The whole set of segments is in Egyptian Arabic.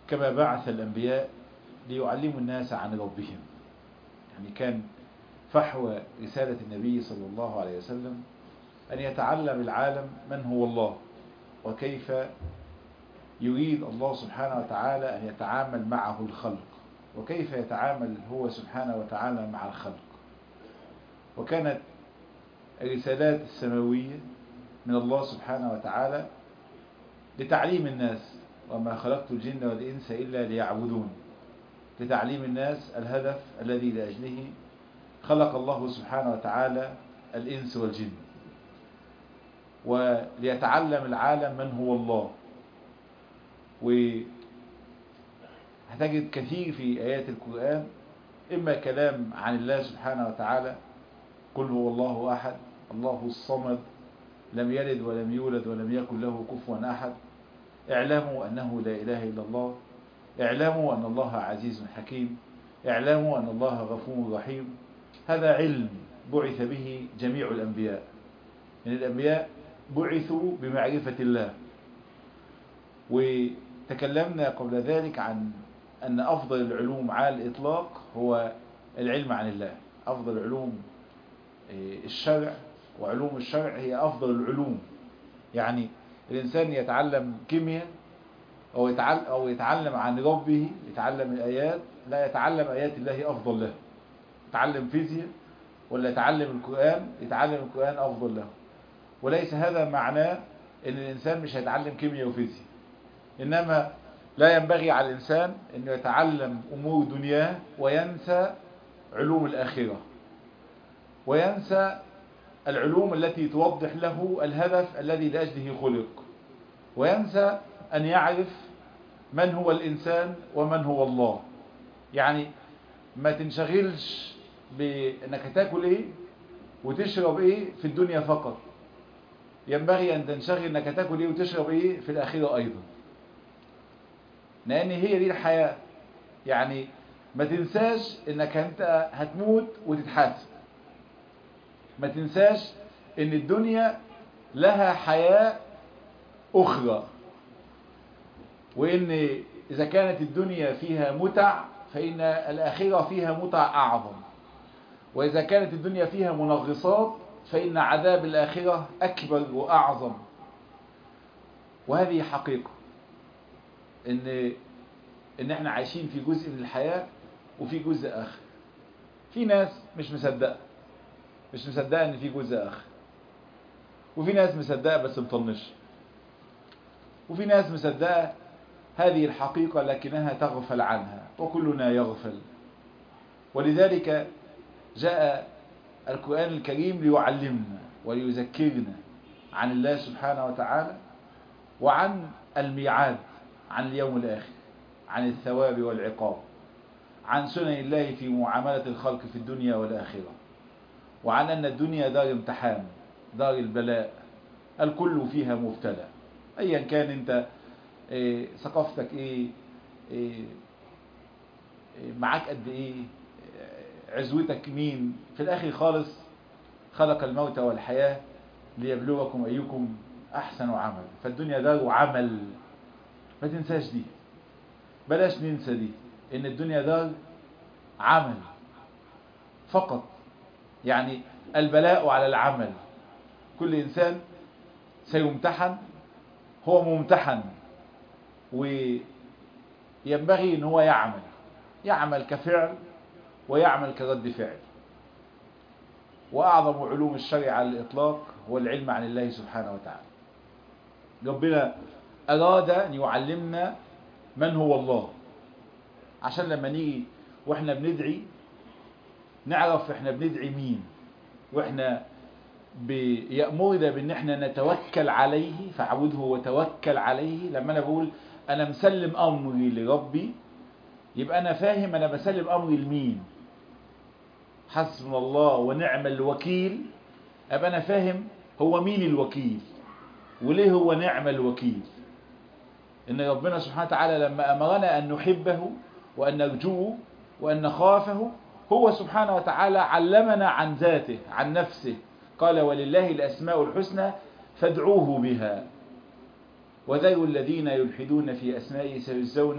كما بعث الأنبياء ليعلموا الناس عن ربهم يعني كان فحوى رسالة النبي صلى الله عليه وسلم أن يتعلم العالم من هو الله وكيف يريد الله سبحانه وتعالى أن يتعامل معه الخلق وكيف يتعامل هو سبحانه وتعالى مع الخلق وكانت الرسالات السماوية من الله سبحانه وتعالى لتعليم الناس وما خلقت الجن والإنس إلا ليعبدون لتعليم الناس الهدف الذي لأجله خلق الله سبحانه وتعالى الإنس والجن وليتعلم العالم من هو الله وهتجد كثير في آيات القرآن إما كلام عن الله سبحانه وتعالى قل هو الله أحد الله الصمد لم يلد ولم يولد ولم يكن له كفوا أحد اعلموا أنه لا إله إلا الله اعلموا أن الله عزيز حكيم اعلموا أن الله غفور رحيم هذا علم بعث به جميع الأنبياء من يعني الأنبياء بعثوا بمعرفة الله وتكلمنا قبل ذلك عن أن أفضل العلوم على الإطلاق هو العلم عن الله أفضل علوم الشرع وعلوم الشرع هي أفضل العلوم يعني الإنسان يتعلم كيمياء أو يتعلم, أو يتعلم عن ربه يتعلم الآيات لا يتعلم آيات الله أفضل له يتعلم فيزياء ولا يتعلم القرآن يتعلم القرآن أفضل له وليس هذا معناه أن الإنسان مش هيتعلم كيمياء وفيزياء إنما لا ينبغي على الإنسان أنه يتعلم أمور دنياه وينسى علوم الآخرة وينسى العلوم التي توضح له الهدف الذي لأجله خلق وينسى أن يعرف من هو الإنسان ومن هو الله يعني ما تنشغلش بأنك تاكل إيه وتشرب إيه في الدنيا فقط ينبغي أن تنشغل أنك تاكل إيه وتشرب إيه في الآخرة أيضا لأن هي دي الحياة يعني ما تنساش أنك أنت هتموت وتتحاسب ما تنساش أن الدنيا لها حياة أخرى وإن إذا كانت الدنيا فيها متع فإن الآخرة فيها متع أعظم وإذا كانت الدنيا فيها منغصات فإن عذاب الآخرة أكبر وأعظم وهذه حقيقة إن إن إحنا عايشين في جزء من الحياة وفي جزء آخر في ناس مش مصدقة مش مصدقة إن في جزء آخر وفي ناس مصدقة بس مطنش وفي ناس مصدقة هذه الحقيقة لكنها تغفل عنها وكلنا يغفل ولذلك جاء القرآن الكريم ليعلمنا وليذكرنا عن الله سبحانه وتعالى وعن الميعاد عن اليوم الآخر عن الثواب والعقاب عن سنن الله في معاملة الخلق في الدنيا والآخرة وعن أن الدنيا دار امتحان دار البلاء الكل فيها مبتلى أيا كان أنت إيه ثقافتك إيه, إيه, إيه معاك قد إيه عزوتك مين في الآخر خالص خلق الموت والحياة ليبلوكم أيكم أحسن عمل فالدنيا دار عمل ما تنساش دي بلاش ننسى دي إن الدنيا دار عمل فقط يعني البلاء على العمل كل إنسان سيمتحن هو ممتحن وينبغي ان هو يعمل يعمل كفعل ويعمل كرد فعل وأعظم علوم الشرع على الإطلاق هو العلم عن الله سبحانه وتعالى ربنا أراد أن يعلمنا من هو الله عشان لما نيجي وإحنا بندعي نعرف إحنا بندعي مين وإحنا بيأمرنا بأن إحنا نتوكل عليه فاعبده وتوكل عليه لما أنا بقول أنا مسلم أمري لربي يبقى أنا فاهم أنا بسلم أمري لمين حسبنا الله ونعم الوكيل أبقى أنا فاهم هو مين الوكيل وليه هو نعم الوكيل إن ربنا سبحانه وتعالى لما أمرنا أن نحبه وأن نرجوه وأن نخافه هو سبحانه وتعالى علمنا عن ذاته عن نفسه قال ولله الأسماء الحسنى فادعوه بها وذروا الذين يلحدون في أسمائه سيجزون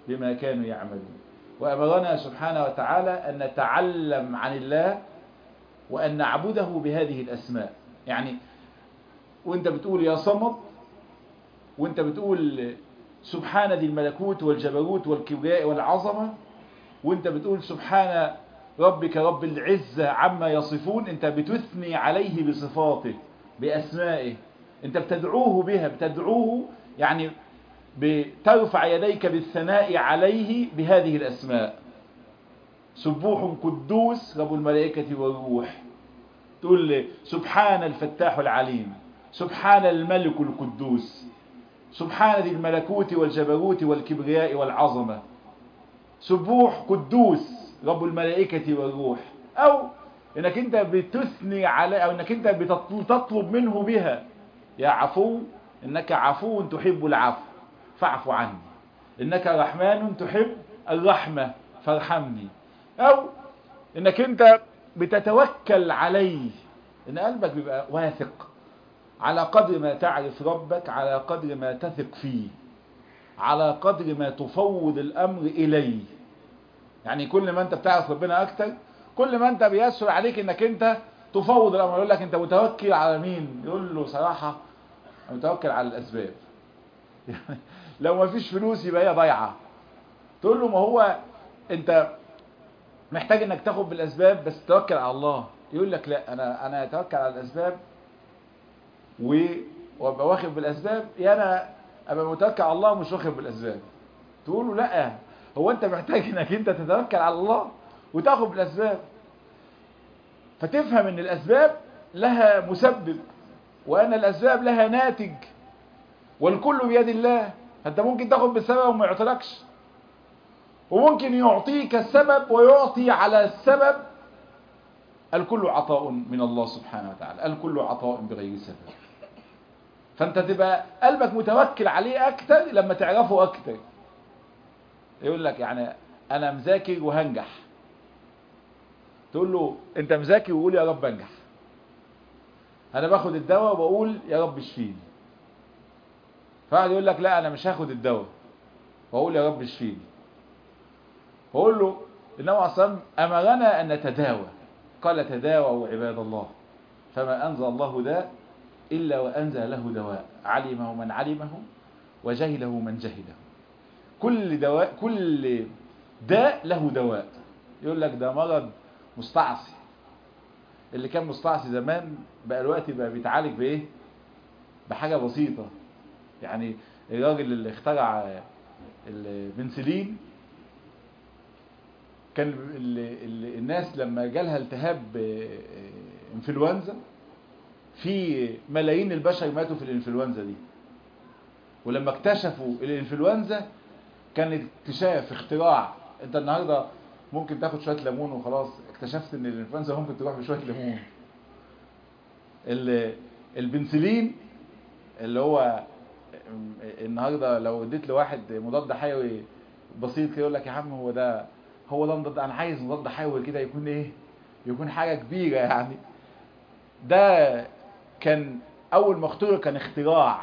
بما كانوا يعملون وأمرنا سبحانه وتعالى أن نتعلم عن الله وأن نعبده بهذه الأسماء يعني وانت بتقول يا صمد وانت بتقول سبحان ذي الملكوت والجبروت والكبرياء والعظمة وانت بتقول سبحان ربك رب العزة عما يصفون انت بتثني عليه بصفاته بأسمائه انت بتدعوه بها بتدعوه يعني بترفع يديك بالثناء عليه بهذه الأسماء سبوح قدوس رب الملائكة والروح تقول لي سبحان الفتاح العليم سبحان الملك القدوس سبحان ذي الملكوت والجبروت والكبرياء والعظمة سبوح قدوس رب الملائكة والروح أو انك انت بتثني على او انك انت بتطلب منه بها يا عفو انك عفو تحب العفو فاعف عني انك رحمن تحب الرحمة فارحمني او انك انت بتتوكل عليه ان قلبك بيبقى واثق على قدر ما تعرف ربك على قدر ما تثق فيه على قدر ما تفوض الامر اليه يعني كل ما انت بتعرف ربنا اكتر كل ما انت بيسهل عليك انك انت تفوض الامر يقول لك انت متوكل على مين يقول له صراحة متوكل على الاسباب لو ما فيش فلوس يبقى هي ضايعه تقول له ما هو انت محتاج انك تاخد بالاسباب بس توكل على الله يقول لك لا انا انا اتوكل على الاسباب وابقى واخد بالاسباب يا انا ابقى متوكل على الله ومش واخد بالاسباب تقول له لا هو انت محتاج انك انت تتوكل على الله وتاخد بالاسباب فتفهم ان الاسباب لها مسبب وان الاسباب لها ناتج والكل بيد الله فانت ممكن تاخد بالسبب وما يعطيلكش وممكن يعطيك السبب ويعطي على السبب الكل عطاء من الله سبحانه وتعالى الكل عطاء بغير سبب فانت تبقى قلبك متوكل عليه اكتر لما تعرفه اكتر يقول لك يعني انا مذاكر وهنجح تقول له انت مذاكر وقول يا رب انجح انا باخد الدواء وبقول يا رب اشفيني فقعد يقول لك لا انا مش هاخد الدواء واقول يا رب اشفيني واقول له النبي عليه الصلاه امرنا ان نتداوى قال تداووا عباد الله فما انزل الله داء الا وانزل له دواء علمه من علمه وجهله من جهله كل دواء كل داء له دواء يقول لك ده مرض مستعصي اللي كان مستعصي زمان بقى الوقت بقى بيتعالج بايه بحاجه بسيطه يعني الراجل اللي اخترع البنسلين كان ال ال الناس لما جالها التهاب انفلونزا في ملايين البشر ماتوا في الانفلونزا دي ولما اكتشفوا الانفلونزا كان اكتشاف اختراع انت النهارده ممكن تاخد شويه ليمون وخلاص اكتشفت ان الانفلونزا ممكن تروح بشويه ليمون البنسلين اللي هو النهارده لو اديت لواحد مضاد حيوي بسيط كده يقول لك يا عم هو ده هو ده مضاد انا عايز مضاد حيوي كده يكون ايه يكون حاجه كبيره يعني ده كان اول ما اخترع كان اختراع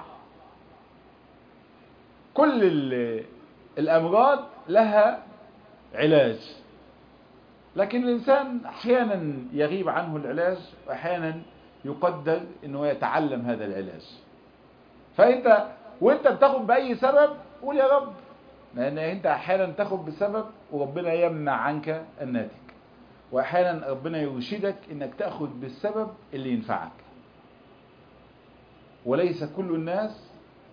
كل الامراض لها علاج لكن الانسان احيانا يغيب عنه العلاج واحيانا يقدر انه يتعلم هذا العلاج فانت وانت بتاخد باي سبب قول يا رب لان انت احيانا تاخد بسبب وربنا يمنع عنك الناتج واحيانا ربنا يرشدك انك تاخد بالسبب اللي ينفعك وليس كل الناس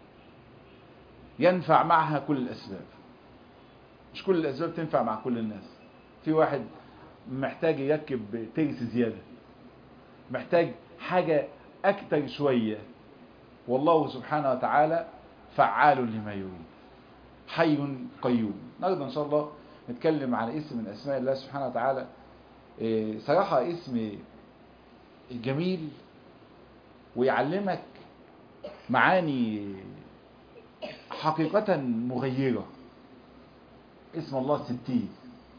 ينفع معها كل الاسباب مش كل الاسباب تنفع مع كل الناس في واحد محتاج يركب ترس زياده محتاج حاجه اكتر شويه والله سبحانه وتعالى فعال لما يريد حي قيوم النهارده ان شاء الله نتكلم على اسم من اسماء الله سبحانه وتعالى صراحه اسم جميل ويعلمك معاني حقيقة مغيرة اسم الله الستير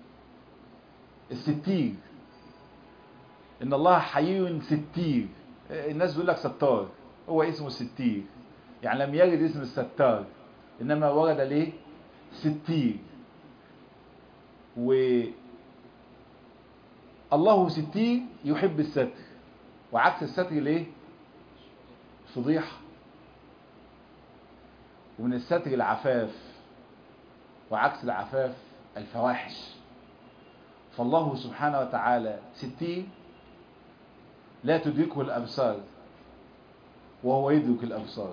الستير ان الله حي ستير الناس بيقول لك ستار هو اسمه الستير يعني لم يرد اسم الستار انما ورد ليه ستير و الله ستير يحب الستر وعكس الستر ليه فضيحة ومن الستر العفاف وعكس العفاف الفواحش فالله سبحانه وتعالى ستير لا تدركه الأبصار وهو يدرك الأبصار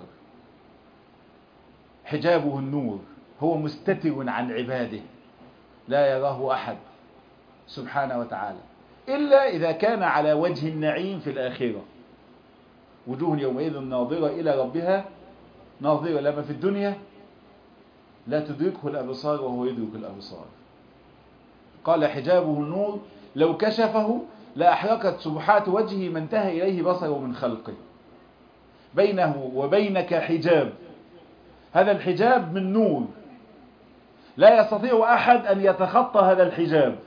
حجابه النور هو مستتر عن عباده لا يراه أحد سبحانه وتعالى إلا إذا كان على وجه النعيم في الآخرة وجوه يومئذ ناظرة إلى ربها ناظرة لما في الدنيا لا تدركه الأبصار وهو يدرك الأبصار قال حجابه النور لو كشفه لأحرقت سبحات وجهه ما انتهى إليه بصره من خلقه بينه وبينك حجاب هذا الحجاب من نور لا يستطيع أحد أن يتخطى هذا الحجاب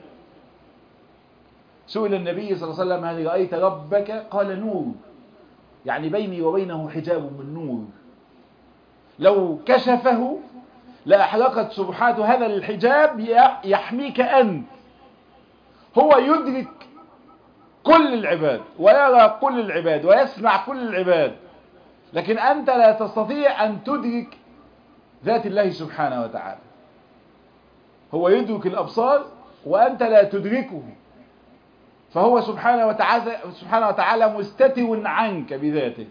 سئل النبي صلى الله عليه وسلم هل رأيت ربك قال نور يعني بيني وبينه حجاب من نور لو كشفه لأحرقت سبحات هذا الحجاب يحميك أنت هو يدرك كل العباد ويرى كل العباد ويسمع كل العباد لكن أنت لا تستطيع أن تدرك ذات الله سبحانه وتعالى هو يدرك الأبصار وأنت لا تدركه فهو سبحانه وتعالى, سبحانه وتعالى مستتر عنك بذاته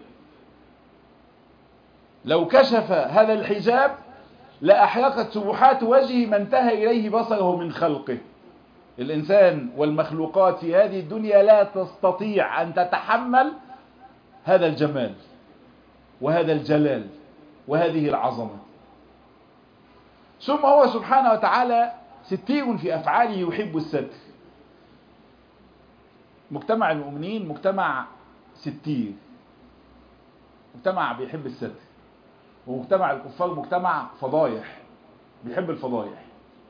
لو كشف هذا الحجاب لأحرقت سبحات وجهه ما انتهى إليه بصره من خلقه الإنسان والمخلوقات في هذه الدنيا لا تستطيع أن تتحمل هذا الجمال وهذا الجلال وهذه العظمة ثم هو سبحانه وتعالى ستير في أفعاله يحب الستر مجتمع المؤمنين مجتمع ستير مجتمع بيحب الستر ومجتمع الكفار مجتمع فضايح بيحب الفضايح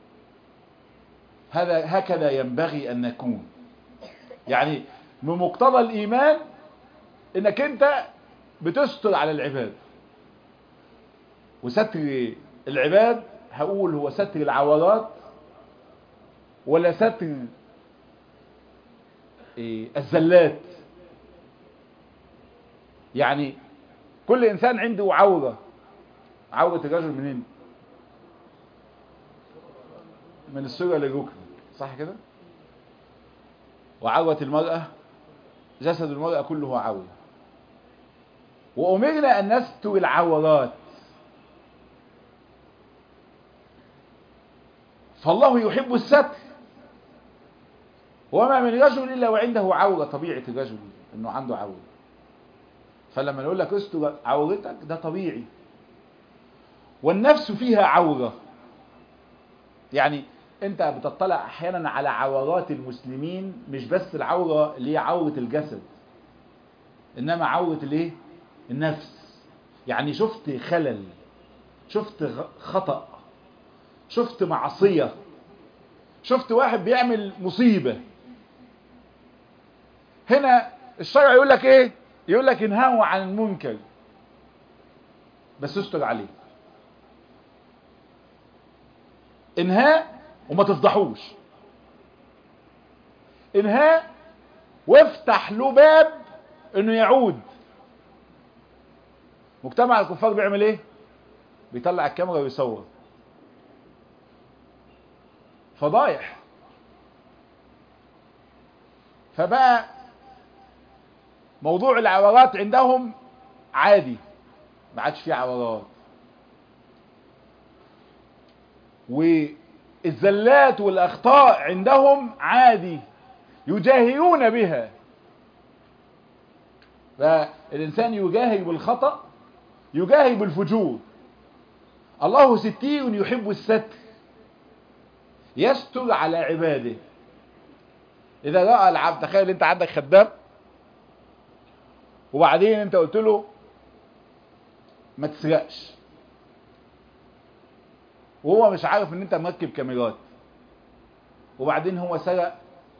هذا هكذا ينبغي أن نكون يعني من مقتضى الإيمان انك انت بتستر على العباد وستر العباد هقول هو ستر العورات ولا ستر إيه الزلات يعني كل انسان عنده عورة عورة الرجل منين من السرة للركن صح كده وعورة المرأة جسد المرأة كله عورة وأمرنا أن نستر العورات فالله يحب الستر وما من رجل إلا وعنده عورة طبيعة الرجل أنه عنده عورة فلما نقول لك استر عورتك ده طبيعي والنفس فيها عورة يعني انت بتطلع احيانا على عورات المسلمين مش بس العورة اللي هي عورة الجسد انما عورة الايه النفس يعني شفت خلل شفت خطأ شفت معصية شفت واحد بيعمل مصيبة هنا الشرع يقول لك ايه يقول لك انهوا عن المنكر بس استر عليه انهاء وما تفضحوش انهاء وافتح له باب انه يعود مجتمع الكفار بيعمل ايه بيطلع الكاميرا ويصور فضايح فبقى موضوع العورات عندهم عادي ما عادش فيه عورات والزلات والاخطاء عندهم عادي يجاهرون بها فالانسان يجاهر بالخطأ يجاهر بالفجور الله ستير يحب الستر يستر على عباده اذا رأى العبد تخيل انت عندك خدام وبعدين انت قلت له ما تسرقش وهو مش عارف ان انت مركب كاميرات وبعدين هو سرق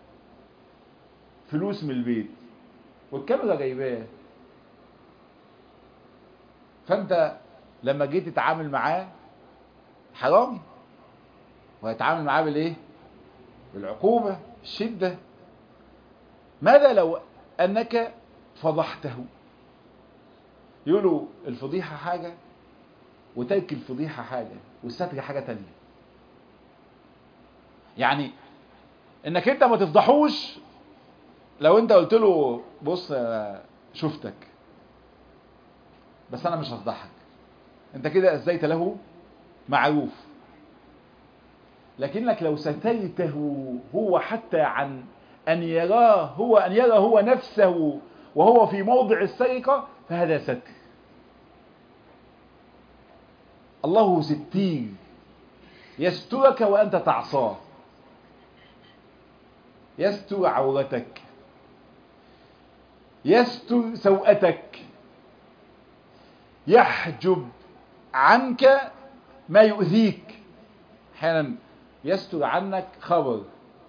فلوس من البيت والكاميرا جايباه فانت لما جيت تتعامل معاه حرامي وهيتعامل معاه بالايه بالعقوبة الشدة ماذا لو أنك فضحته يقولوا الفضيحة حاجة وترك الفضيحة حاجة والستر حاجة تانية يعني انك انت ما تفضحوش لو انت قلت له بص شفتك بس انا مش هفضحك انت كده ازايت له معروف لكنك لو سترته هو حتى عن ان يراه هو ان يرى هو نفسه وهو في موضع السرقة فهذا ستر الله ستير يسترك وأنت تعصاه يستر عورتك يستر سوءتك يحجب عنك ما يؤذيك احيانا يستر عنك خبر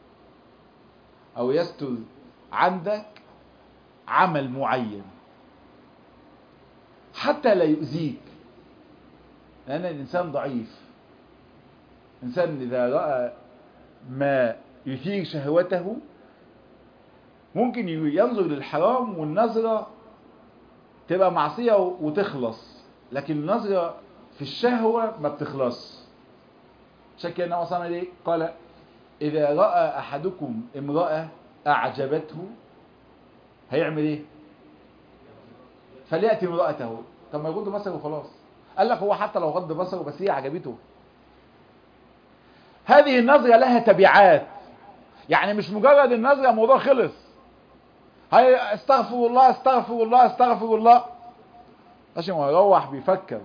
او يستر عندك عمل معين حتى لا يؤذيك لأن الإنسان ضعيف إنسان إذا رأى ما يثير شهوته ممكن ينظر للحرام والنظرة تبقى معصية وتخلص لكن النظرة في الشهوة ما بتخلص شكل أنه صلى الله قال إذا رأى أحدكم امرأة أعجبته هيعمل إيه فليأتي امرأته طب ما يغض بصره وخلاص قال لك هو حتى لو غض بصره بس هي عجبته هذه النظرة لها تبعات يعني مش مجرد النظرة الموضوع خلص هاي استغفر الله استغفر الله استغفر الله عشان ما يروح بيفكر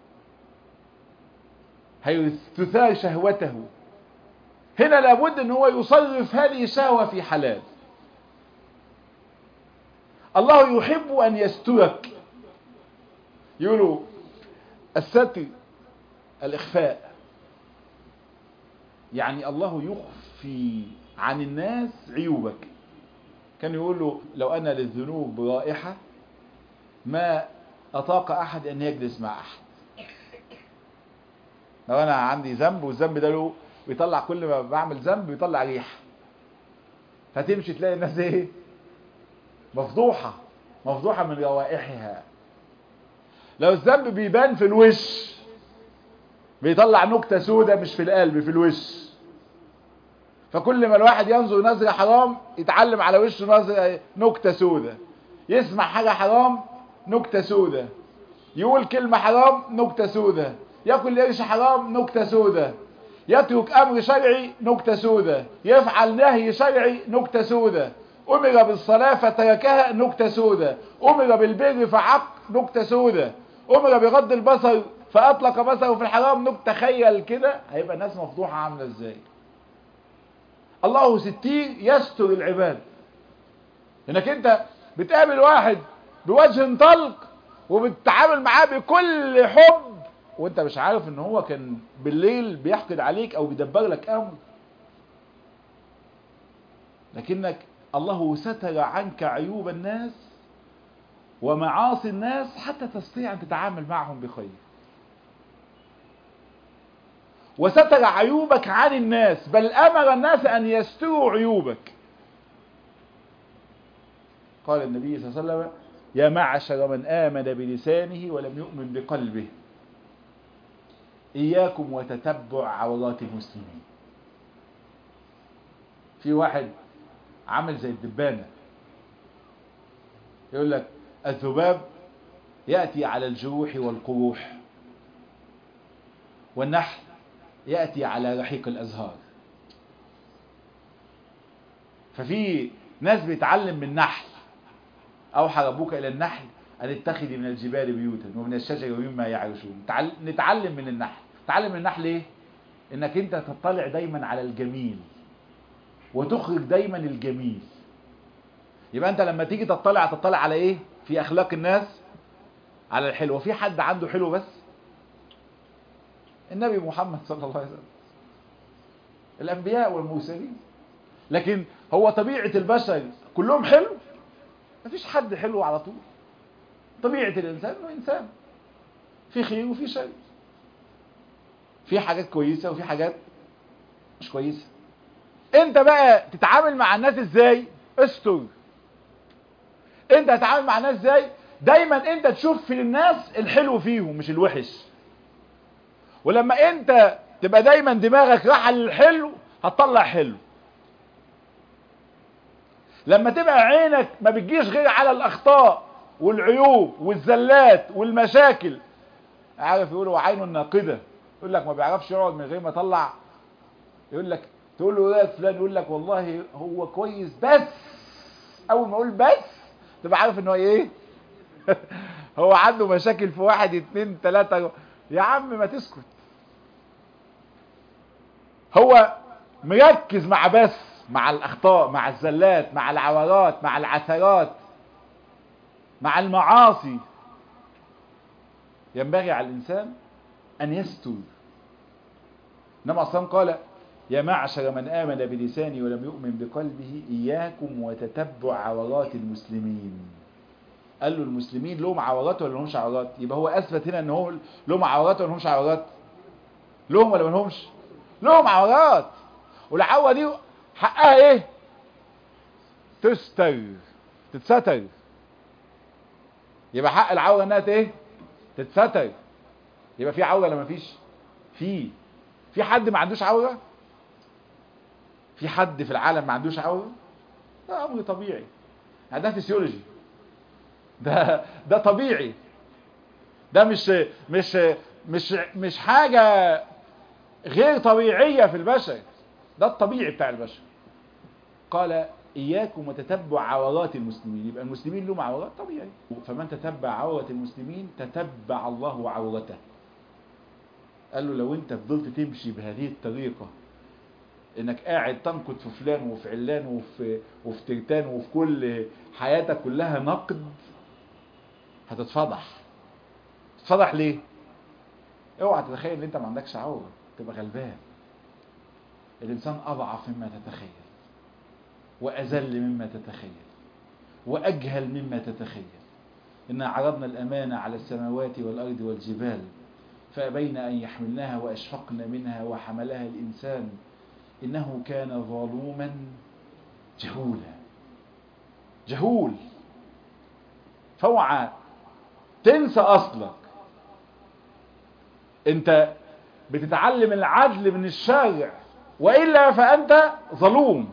هيستثار شهوته هنا لابد ان هو يصرف هذه الشهوة في حلال الله يحب ان يسترك يقولوا الستر الإخفاء يعني الله يخفي عن الناس عيوبك كان يقول له لو أنا للذنوب رائحة ما أطاق أحد أن يجلس مع أحد لو أنا عندي ذنب والذنب ده له بيطلع كل ما بعمل ذنب بيطلع ريح فتمشي تلاقي الناس ايه مفضوحة مفضوحة من روائحها لو الذنب بيبان في الوش بيطلع نكتة سودة مش في القلب في الوش فكل ما الواحد ينظر نظرة حرام يتعلم على وشه نظرة نكتة سودة يسمع حاجة حرام نكتة سودة يقول كلمة حرام نكتة سودة ياكل قرش حرام نكتة سودة يترك امر شرعي نكتة سودة يفعل نهي شرعي نكتة سودة امر بالصلاة فتركها نكتة سودة امر بالبر فعق نكتة سودة امر بغض البصر فاطلق بصره في الحرام نكتة تخيل كده هيبقى الناس مفضوحة عاملة ازاي الله ستير يستر العباد انك انت بتقابل واحد بوجه طلق وبتتعامل معاه بكل حب وانت مش عارف ان هو كان بالليل بيحقد عليك او بيدبر لك امر لكنك الله ستر عنك عيوب الناس ومعاصي الناس حتى تستطيع ان تتعامل معهم بخير وستر عيوبك عن الناس بل امر الناس ان يستروا عيوبك قال النبي صلى الله عليه وسلم يا معشر من آمن بلسانه ولم يؤمن بقلبه إياكم وتتبع عورات المسلمين في واحد عامل زي الدبانة يقول لك الذباب يأتي على الجروح والقروح والنحل يأتي على رحيق الأزهار ففي ناس بيتعلم من نحل أوحى ربك إلى النحل أن اتخذي من الجبال بيوتا ومن الشجر ومما يعرشون نتعلم من النحل نتعلم من النحل ايه انك انت تطلع دايما على الجميل وتخرج دايما الجميل يبقى انت لما تيجي تطلع تطلع على ايه في اخلاق الناس على الحلو وفي حد عنده حلو بس النبي محمد صلى الله عليه وسلم الانبياء والمرسلين لكن هو طبيعة البشر كلهم حلو مفيش حد حلو على طول طبيعة الإنسان إنه إنسان في خير وفي شر في حاجات كويسة وفي حاجات مش كويسة انت بقى تتعامل مع الناس ازاي استر انت هتتعامل مع الناس ازاي دايما انت تشوف في الناس الحلو فيهم مش الوحش ولما انت تبقى دايما دماغك رايحه للحلو هتطلع حلو لما تبقى عينك ما بتجيش غير على الاخطاء والعيوب والزلات والمشاكل عارف يقولوا عينه الناقده يقول لك ما بيعرفش يقعد من غير ما يطلع يقول لك تقول له ايه فلان يقول لك والله هو كويس بس اول ما اقول بس تبقى عارف ان هو ايه هو عنده مشاكل في واحد اتنين تلاتة يا عم ما تسكت هو مركز مع بس مع الاخطاء مع الزلات مع العورات مع العثرات مع المعاصي ينبغي على الانسان ان يستر انما اصلا قال يا معشر من امن بلسانه ولم يؤمن بقلبه اياكم وتتبع عورات المسلمين قال له المسلمين لهم عورات ولا لهمش عورات يبقى هو اثبت هنا ان هو لهم عورات ولا لهمش عورات لهم ولا ما لهمش لهم عورات والعوره دي حقها ايه تستر تتستر يبقى حق العوره انها ايه تتستر يبقى في عوره ولا ما فيش في في حد ما عندوش عوره في حد في العالم ما عندوش عوره ده امر طبيعي ده فيسيولوجي ده ده طبيعي ده مش مش مش مش حاجة غير طبيعية في البشر ده الطبيعي بتاع البشر قال إياكم وتتبع عورات المسلمين يبقى المسلمين لهم عورات طبيعي فمن تتبع عورة المسلمين تتبع الله عورته قال له لو انت فضلت تمشي بهذه الطريقة انك قاعد تنقد في فلان وفي علان وفي وفي ترتان وفي كل حياتك كلها نقد هتتفضح تتفضح ليه اوعى تتخيل ان انت ما عندكش عوره تبقى غلبان الانسان اضعف مما تتخيل واذل مما تتخيل واجهل مما تتخيل إنا عرضنا الأمانة على السماوات والأرض والجبال فأبين أن يحملناها وأشفقن منها وحملها الإنسان إنه كان ظلوما جهولا جهول فاوعى تنسى أصلك أنت بتتعلم العدل من الشارع وإلا فأنت ظلوم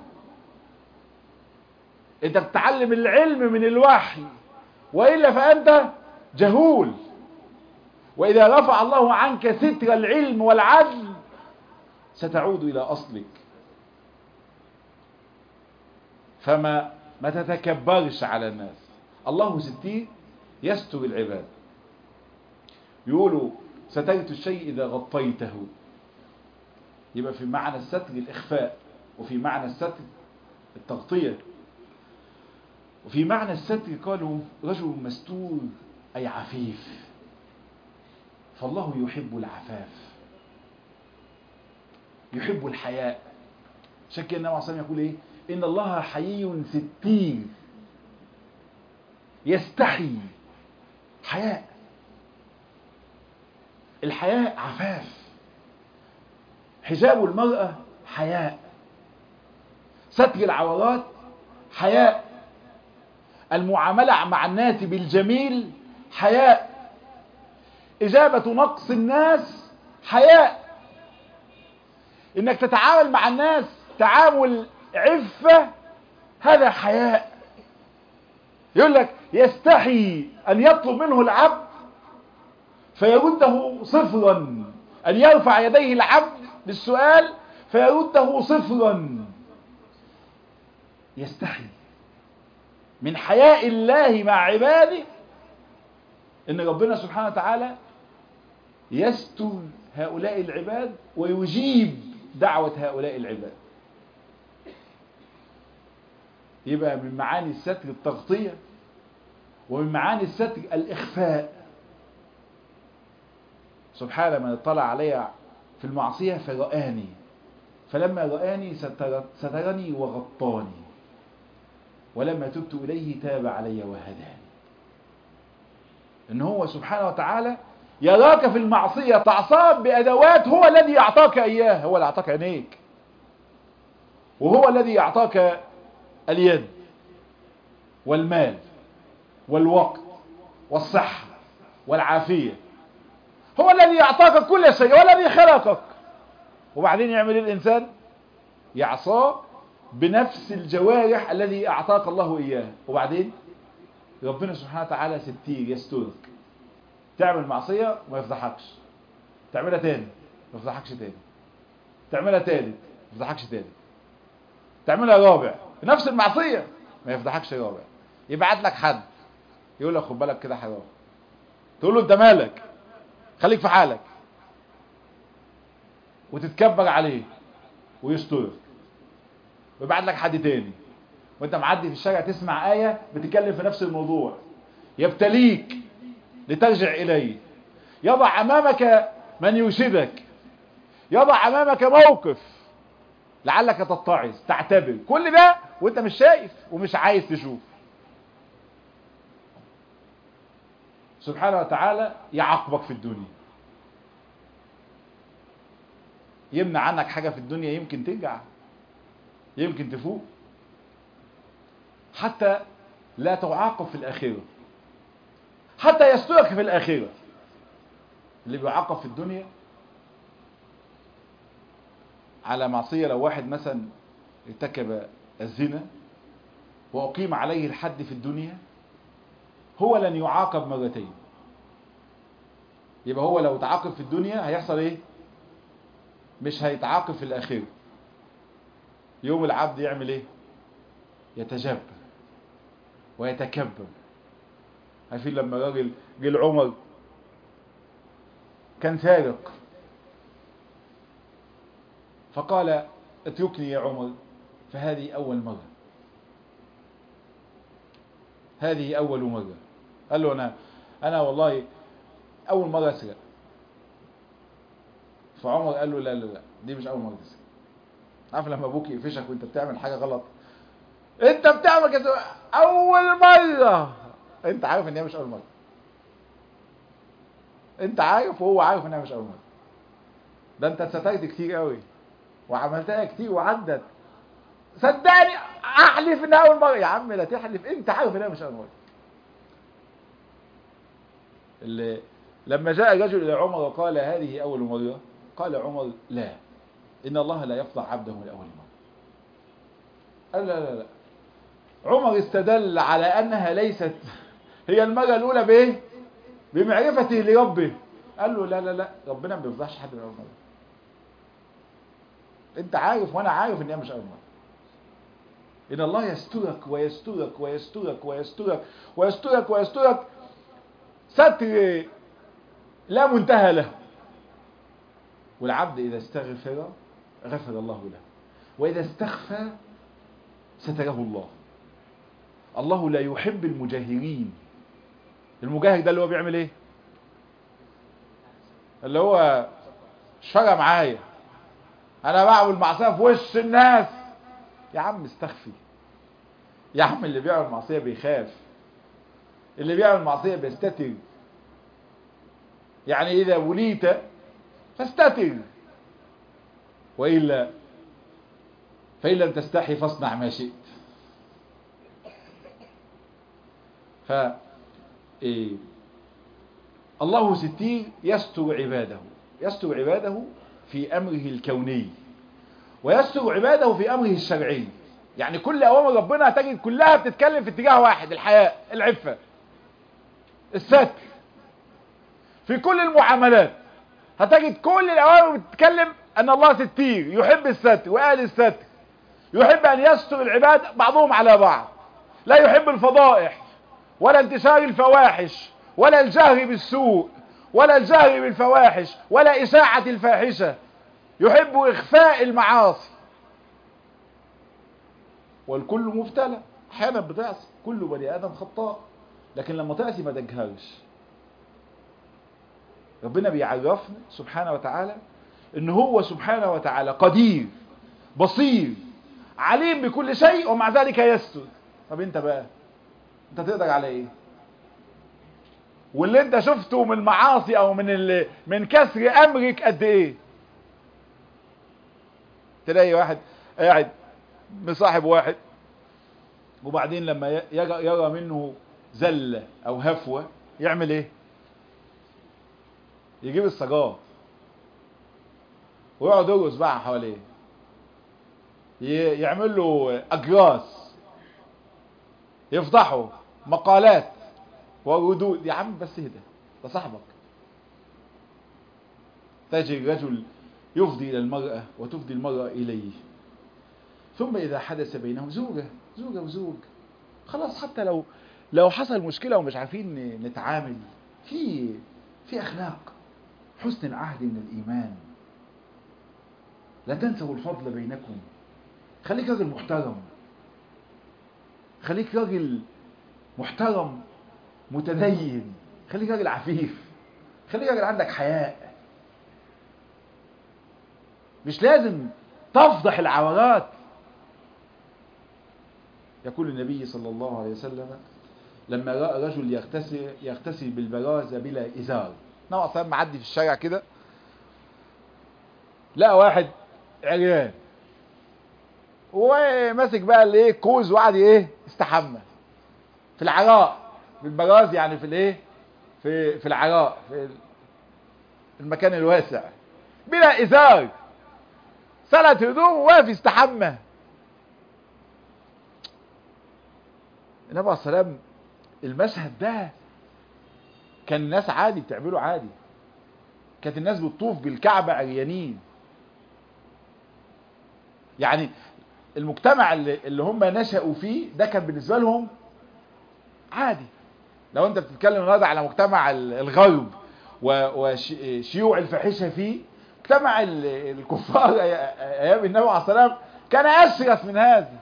أنت بتتعلم العلم من الوحي وإلا فأنت جهول وإذا رفع الله عنك ستر العلم والعدل ستعود إلى أصلك فما ما تتكبرش على الناس الله ستير يستر العباد يقولوا سترت الشيء إذا غطيته يبقى في معنى الستر الإخفاء وفي معنى الستر التغطية وفي معنى الستر قالوا رجل مستور أي عفيف فالله يحب العفاف يحب الحياء شك النبي عليه الصلاة يقول إيه إن الله حيي ستير يستحي حياء الحياء عفاف حجاب المرأة حياء ستر العورات حياء المعاملة مع الناس بالجميل حياء إجابة نقص الناس حياء إنك تتعامل مع الناس تعامل عفة هذا حياء يقول لك يستحي أن يطلب منه العبد فيرده صفرا أن يرفع يديه العبد للسؤال فيرده صفرا يستحي من حياء الله مع عباده ان ربنا سبحانه وتعالى يستر هؤلاء العباد ويجيب دعوة هؤلاء العباد يبقى من معاني الستر التغطية ومن معاني الستر الإخفاء سبحان من اطلع علي في المعصية فرآني فلما رآني سترني وغطاني ولما تبت إليه تاب علي وهداني إن هو سبحانه وتعالى يراك في المعصية تعصاب بأدوات هو الذي أعطاك إياه هو اللي أعطاك عينيك وهو الذي أعطاك اليد والمال والوقت والصحة والعافية هو الذي أعطاك كل شيء هو الذي خلقك وبعدين يعمل إيه الإنسان يعصاه بنفس الجوارح الذي أعطاك الله إياه وبعدين ربنا سبحانه وتعالى ستير يسترك تعمل معصية ما يفضحكش تعملها تاني ما يفضحكش تاني تعملها تالت ما يفضحكش تالت تعملها رابع نفس المعصية ما يفضحكش رابع يبعت لك حد يقول لك خد بالك كده حرام تقول له انت مالك خليك في حالك وتتكبر عليه ويسترك ويبعت لك حد تاني وانت معدي في الشارع تسمع آية بتتكلم في نفس الموضوع يبتليك لترجع إليه يضع أمامك من يرشدك يضع أمامك موقف لعلك تتعظ تعتبر كل ده وانت مش شايف ومش عايز تشوف سبحانه وتعالى يعاقبك في الدنيا يمنع عنك حاجة في الدنيا يمكن ترجع يمكن تفوق حتى لا تعاقب في الآخرة حتى يسترك في الآخرة اللي بيعاقب في الدنيا على معصية لو واحد مثلا ارتكب الزنا وأقيم عليه الحد في الدنيا هو لن يعاقب مرتين يبقى هو لو تعاقب في الدنيا هيحصل ايه مش هيتعاقب في الآخرة يوم العبد يعمل ايه يتجبر ويتكبر عارفين لما راجل جه لعمر كان سارق فقال اتركني يا عمر فهذه أول مرة هذه أول مرة قال له أنا أنا والله أول مرة أسرق فعمر قال له لا لا لا دي مش أول مرة تسرق عارف لما أبوك يقفشك وأنت بتعمل حاجة غلط أنت بتعمل كده أول مرة أنت عارف إن هي مش أول مرة أنت عارف وهو عارف إنها مش أول مرة ده أنت اتسترت كتير قوي وعملتها كتير وعدت صدقني احلف انها اول مره يا عم لا تحلف انت عارف انها مش اول مره اللي لما جاء رجل الى عمر وقال هذه اول مره قال عمر لا ان الله لا يفضح عبده من اول مره قال لا لا لا عمر استدل على انها ليست هي المره الاولى بايه بمعرفته لربه قال له لا لا لا ربنا ما بيفضحش حد من اول مره انت عارف وانا عارف ان هي مش اول مره ان الله يسترك ويسترك ويسترك ويسترك ويسترك ويسترك ستر لا منتهى له والعبد اذا استغفر غفر الله له واذا استخفى ستره الله الله لا يحب المجاهرين المجاهر ده اللي هو بيعمل ايه اللي هو مش فارقه معايا انا بعمل معصيه في وش الناس يا عم استخفي يا عم اللي بيعمل معصيه بيخاف اللي بيعمل معصيه بيستتر يعني اذا وليت فاستتر والا فان لم تستحي فاصنع ما شئت ف إيه الله ستير يستر عباده يستر عباده في أمره الكوني ويستر عباده في أمره الشرعي يعني كل أوامر ربنا تجد كلها بتتكلم في اتجاه واحد الحياء العفة الستر في كل المعاملات هتجد كل الأوامر بتتكلم أن الله ستير يحب الستر وآل الستر يحب أن يستر العباد بعضهم على بعض لا يحب الفضائح ولا انتشار الفواحش ولا الجهر بالسوء ولا الجهر بالفواحش ولا إشاعة الفاحشة يحب إخفاء المعاصي والكل مبتلى احيانا بتعصي كل بني آدم خطاء لكن لما تعصي ما تجهرش ربنا بيعرفنا سبحانه وتعالى ان هو سبحانه وتعالى قدير بصير عليم بكل شيء ومع ذلك يستر طب انت بقى انت تقدر على ايه واللي انت شفته من المعاصي او من اللي من كسر امرك قد ايه تلاقي واحد قاعد مصاحب واحد وبعدين لما يرى, يرى منه زلة او هفوة يعمل ايه يجيب السجار ويقعد يرقص بقى حواليه يعمل له اجراس يفضحه مقالات وردود يا عم بس اهدى ده صاحبك تجي الرجل يفضي الى المرأة وتفضي المرأة اليه ثم اذا حدث بينهم زوجة زوجة وزوج خلاص حتى لو لو حصل مشكلة ومش عارفين نتعامل في في اخلاق حسن العهد من الايمان لا تنسوا الفضل بينكم خليك راجل محترم خليك راجل محترم متدين خليك راجل عفيف خليك راجل عندك حياء مش لازم تفضح العورات يقول النبي صلى الله عليه وسلم لما رأى رجل يغتسل يغتسل بالبرازة بلا إزار نوع صار معدي في الشارع كده لقى واحد عريان وماسك بقى الايه كوز وقعد ايه استحمى في العراء في البراز يعني في الايه في في العراء في المكان الواسع بلا ازار سلت هدوم وواقف يستحمى النبي عليه السلام المشهد ده كان الناس عادي بتعمله عادي كانت الناس بتطوف بالكعبة عريانين يعني المجتمع اللي, اللي هم نشأوا فيه ده كان بالنسبة لهم عادي لو انت بتتكلم النهارده على مجتمع الغرب وشيوع الفاحشة فيه مجتمع الكفار ايام النبي عليه الصلاة والسلام كان اشرف من هذا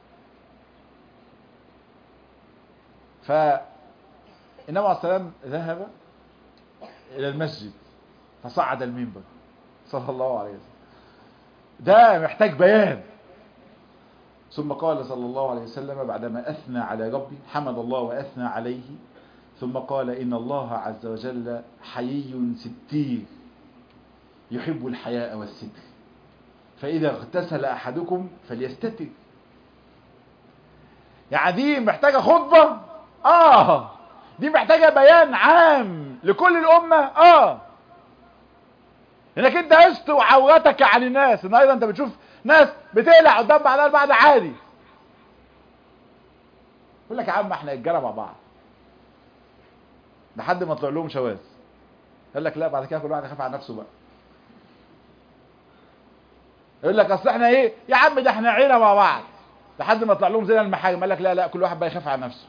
فالنبي عليه السلام ذهب الى المسجد فصعد المنبر صلى الله عليه وسلم ده محتاج بيان ثم قال صلى الله عليه وسلم بعدما أثنى على ربي حمد الله وأثنى عليه ثم قال إن الله عز وجل حيي ستير يحب الحياء والستر فإذا اغتسل أحدكم فليستتر يعني دي محتاجة خطبة آه دي محتاجة بيان عام لكل الأمة آه انك انت استر عورتك عن الناس النهارده انت بتشوف ناس بتقلع قدام بعضها البعض عادي يقول لك يا عم احنا رجاله مع بعض لحد ما طلع لهم شواذ يقول لك لا بعد كده كل واحد يخاف على نفسه بقى يقول لك اصل احنا ايه يا عم ده احنا عيله مع بعض لحد ما طلع لهم زي المحارم قال لك لا لا كل واحد بقى يخاف على نفسه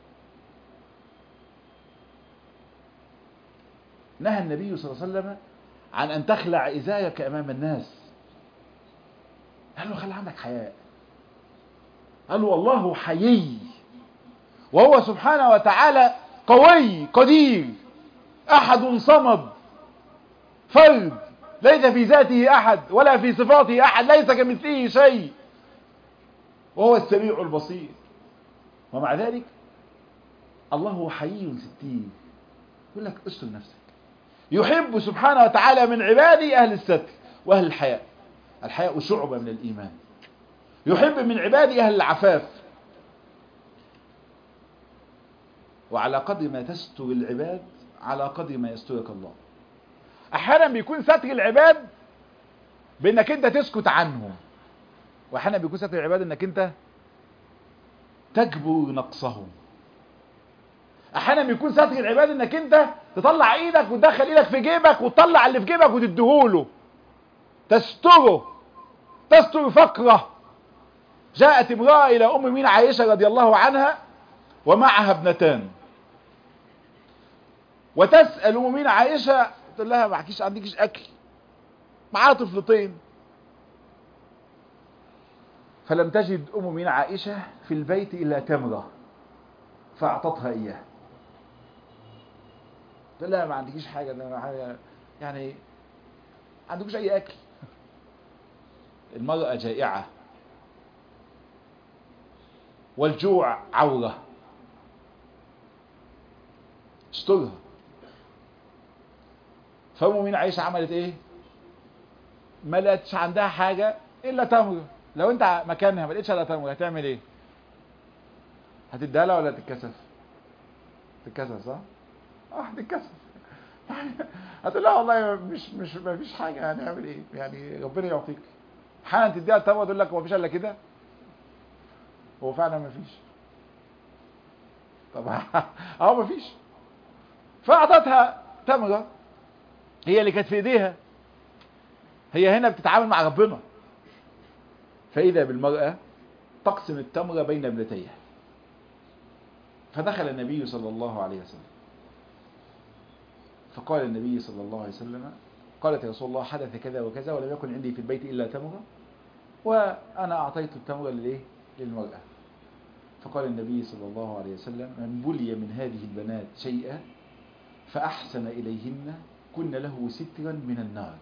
نهى النبي صلى الله عليه وسلم عن أن تخلع إزايك أمام الناس قال له خلي عندك حياء قال له الله حيي وهو سبحانه وتعالى قوي قدير أحد صمد فرد ليس في ذاته أحد ولا في صفاته أحد ليس كمثله شيء وهو السميع البصير ومع ذلك الله حيي ستير يقول لك استر نفسك يحب سبحانه وتعالى من عباده أهل الستر وأهل الحياء الحياء شعبة من الإيمان يحب من عباده أهل العفاف وعلى قدر ما تستر العباد على قدر ما يسترك الله أحيانا بيكون ستر العباد بأنك أنت تسكت عنهم وأحيانا بيكون ستر العباد أنك أنت تجبر نقصهم احيانا بيكون ستر العباد انك انت تطلع ايدك وتدخل ايدك في جيبك وتطلع اللي في جيبك وتديهوله تستره تستر فقره جاءت امرأة الى ام مين عائشة رضي الله عنها ومعها ابنتان وتسأل ام مين عائشة تقول لها ما عندكيش عندكيش اكل معاها طفلتين فلم تجد ام مين عائشة في البيت الا تمرة فاعطتها اياه قلت لها ما عندكيش حاجة ده حاجة يعني ما عندكوش اي اكل المرأة جائعة والجوع عورة استرها فأم مين عائشة عملت ايه ما لقتش عندها حاجة الا تمر لو انت مكانها ما لقيتش على تمر هتعمل ايه هتديها لها ولا تتكسف تتكسف صح اه هتتكسف هتقول لها والله مش مش ما فيش حاجه هنعمل ايه يعني ربنا يعطيك حالا تديها التمر تقول لك هو مفيش الا كده هو فعلا مفيش طب اه مفيش فاعطتها تمره هي اللي كانت في ايديها هي هنا بتتعامل مع ربنا فاذا بالمراه تقسم التمره بين ابنتيها فدخل النبي صلى الله عليه وسلم فقال النبي صلى الله عليه وسلم قالت يا رسول الله حدث كذا وكذا ولم يكن عندي في البيت إلا تمرة وأنا أعطيت التمرة للإيه؟ للمرأة فقال النبي صلى الله عليه وسلم من بلي من هذه البنات شيئا فأحسن إليهن كن له سترا من النار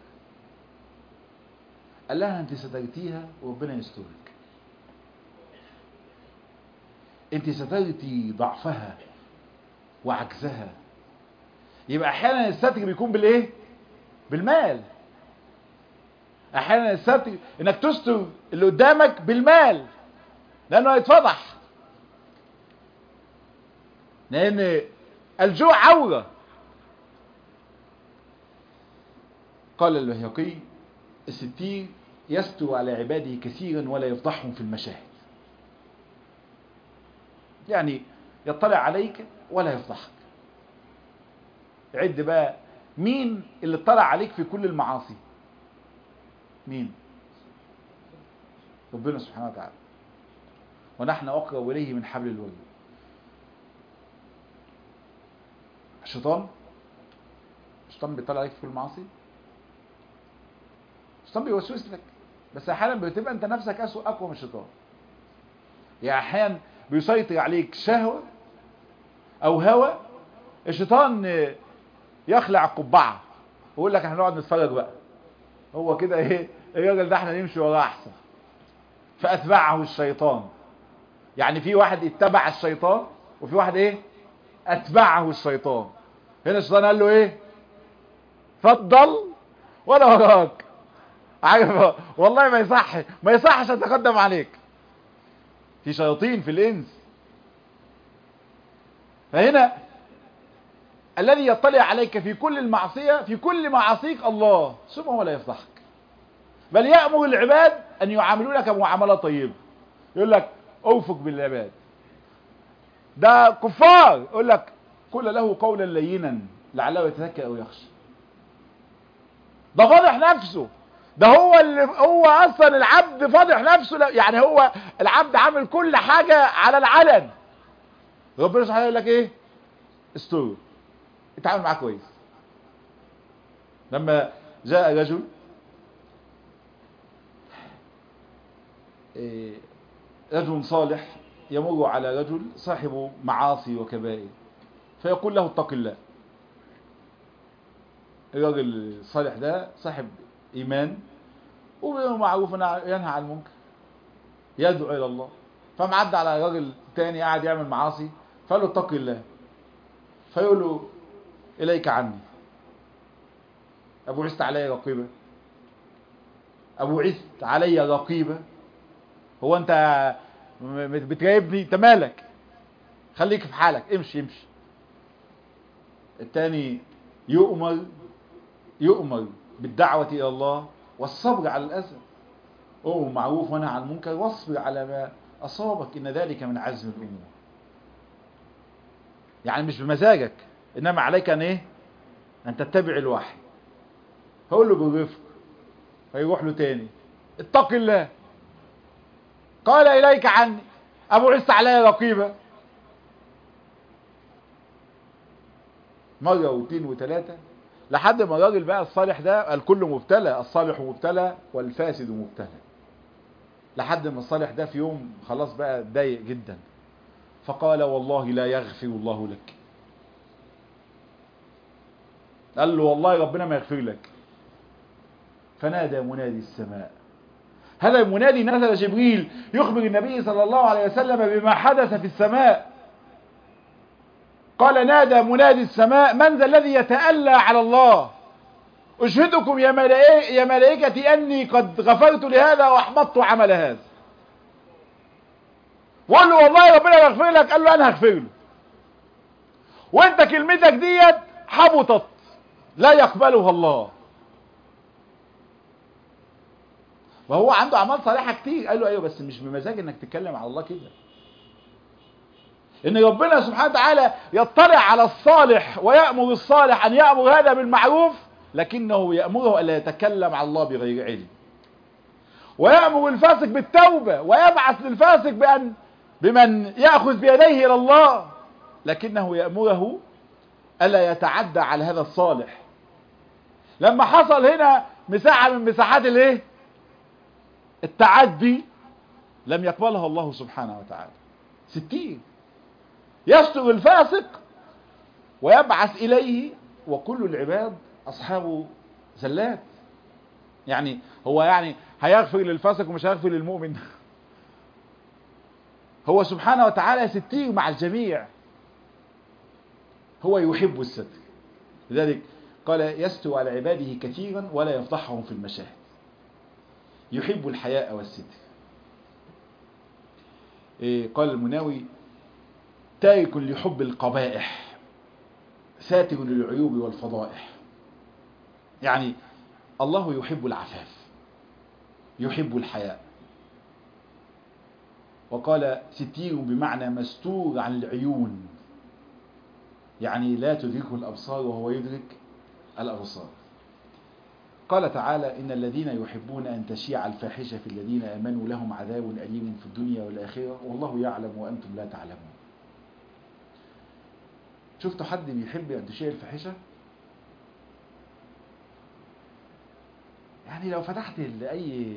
قال لها أنت سترتيها وربنا يسترك أنت سترتي ضعفها وعجزها يبقى أحيانا الستر بيكون بالإيه؟ بالمال أحيانا الستر إنك تستر اللي قدامك بالمال لأنه هيتفضح لأن الجوع عورة قال البيهقي الستير يستر على عباده كثيرا ولا يفضحهم في المشاهد يعني يطلع عليك ولا يفضحك عد بقى مين اللي اطلع عليك في كل المعاصي مين ربنا سبحانه وتعالى ونحن أقرب إليه من حبل الوريد الشيطان الشيطان بيطلع عليك في كل المعاصي الشيطان بيوسوس لك بس احيانا بتبقى انت نفسك اسوء اقوى من الشيطان يعني احيانا بيسيطر عليك شهوه او هوى الشيطان يخلع القبعه ويقول لك احنا نقعد نتفرج بقى هو كده ايه الراجل ده احنا نمشي وراه احسن فاتبعه الشيطان يعني في واحد اتبع الشيطان وفي واحد ايه اتبعه الشيطان هنا الشيطان قال له ايه اتفضل وانا وراك عارف والله ما يصح ما يصحش اتقدم عليك في شياطين في الانس فهنا الذي يطلع عليك في كل المعصية في كل معاصيك الله ثم هو لا يفضحك بل يأمر العباد أن يعاملوا لك معاملة طيبة يقول لك أوفق بالعباد ده كفار يقول لك قل له قولا لينا لعله يتذكر أو يخشى ده فاضح نفسه ده هو اللي هو اصلا العبد فاضح نفسه يعني هو العبد عامل كل حاجة على العلن ربنا سبحانه يقول لك ايه استر اتعامل معاه كويس لما جاء رجل إيه رجل صالح يمر على رجل صاحب معاصي وكبائر فيقول له اتق الله الراجل الصالح ده صاحب ايمان ومعروف انه ينهى عن المنكر يدعو الى الله فمعدى على راجل تاني قاعد يعمل معاصي فقال له اتق الله فيقول له اليك عني ابو عزت علي رقيبه ابو عزت علي رقيبه هو انت بتراقبني انت مالك خليك في حالك امشي امشي التاني يؤمر يؤمر بالدعوة إلى الله والصبر على الأذى أمر معروف ونهى عن المنكر واصبر على ما أصابك إن ذلك من عزم الأمور يعني مش بمزاجك إنما عليك أن إيه أن تتبع الوحي هقول له بالرفق فيروح له تاني اتق الله قال إليك عني أبو عزت علي رقيبة مرة واثنين وثلاثة لحد ما الراجل بقى الصالح ده الكل مبتلى الصالح مبتلى والفاسد مبتلى لحد ما الصالح ده في يوم خلاص بقى اتضايق جدا فقال والله لا يغفر الله لك قال له والله ربنا ما يغفر لك فنادى منادي السماء هذا المنادي نزل جبريل يخبر النبي صلى الله عليه وسلم بما حدث في السماء قال نادى منادي السماء من ذا الذي يتألى على الله اشهدكم يا ملائكة يا ملائكتي اني قد غفرت لهذا واحبطت عمل هذا وقال له والله ربنا يغفر لك قال له انا هغفر له وانت كلمتك ديت حبطت لا يقبلها الله وهو عنده اعمال صالحه كتير قال له ايوه بس مش بمزاج انك تتكلم على الله كده ان ربنا سبحانه وتعالى يطلع على الصالح ويأمر الصالح ان يأمر هذا بالمعروف لكنه يأمره الا يتكلم على الله بغير علم ويأمر الفاسق بالتوبة ويبعث للفاسق بأن بمن يأخذ بيديه إلى الله لكنه يأمره ألا يتعدى على هذا الصالح لما حصل هنا مساحة من مساحات الايه التعدي لم يقبلها الله سبحانه وتعالى ستين يستر الفاسق ويبعث إليه وكل العباد أصحاب زلات يعني هو يعني هيغفر للفاسق ومش هيغفر للمؤمن هو سبحانه وتعالى ستير مع الجميع هو يحب الستر لذلك قال يستر على عباده كثيرا ولا يفضحهم في المشاهد يحب الحياء والستر إيه قال المناوي تارك لحب القبائح ساتر للعيوب والفضائح يعني الله يحب العفاف يحب الحياء وقال ستير بمعنى مستور عن العيون يعني لا تدركه الأبصار وهو يدرك الأبصار قال تعالى إن الذين يحبون أن تشيع الفاحشة في الذين آمنوا لهم عذاب أليم في الدنيا والآخرة والله يعلم وأنتم لا تعلمون شفتوا حد بيحب أن تشيع الفاحشة يعني لو فتحت لأي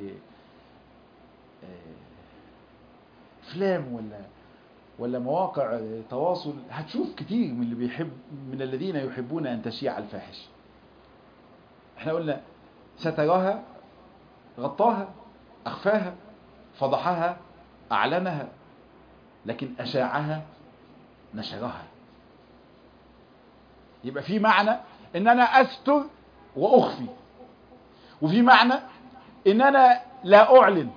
افلام ولا ولا مواقع تواصل هتشوف كتير من اللي بيحب من الذين يحبون ان تشيع الفاحش احنا قلنا سترها غطاها اخفاها فضحها اعلنها لكن اشاعها نشرها يبقى في معنى ان انا استر واخفي وفي معنى ان انا لا اعلن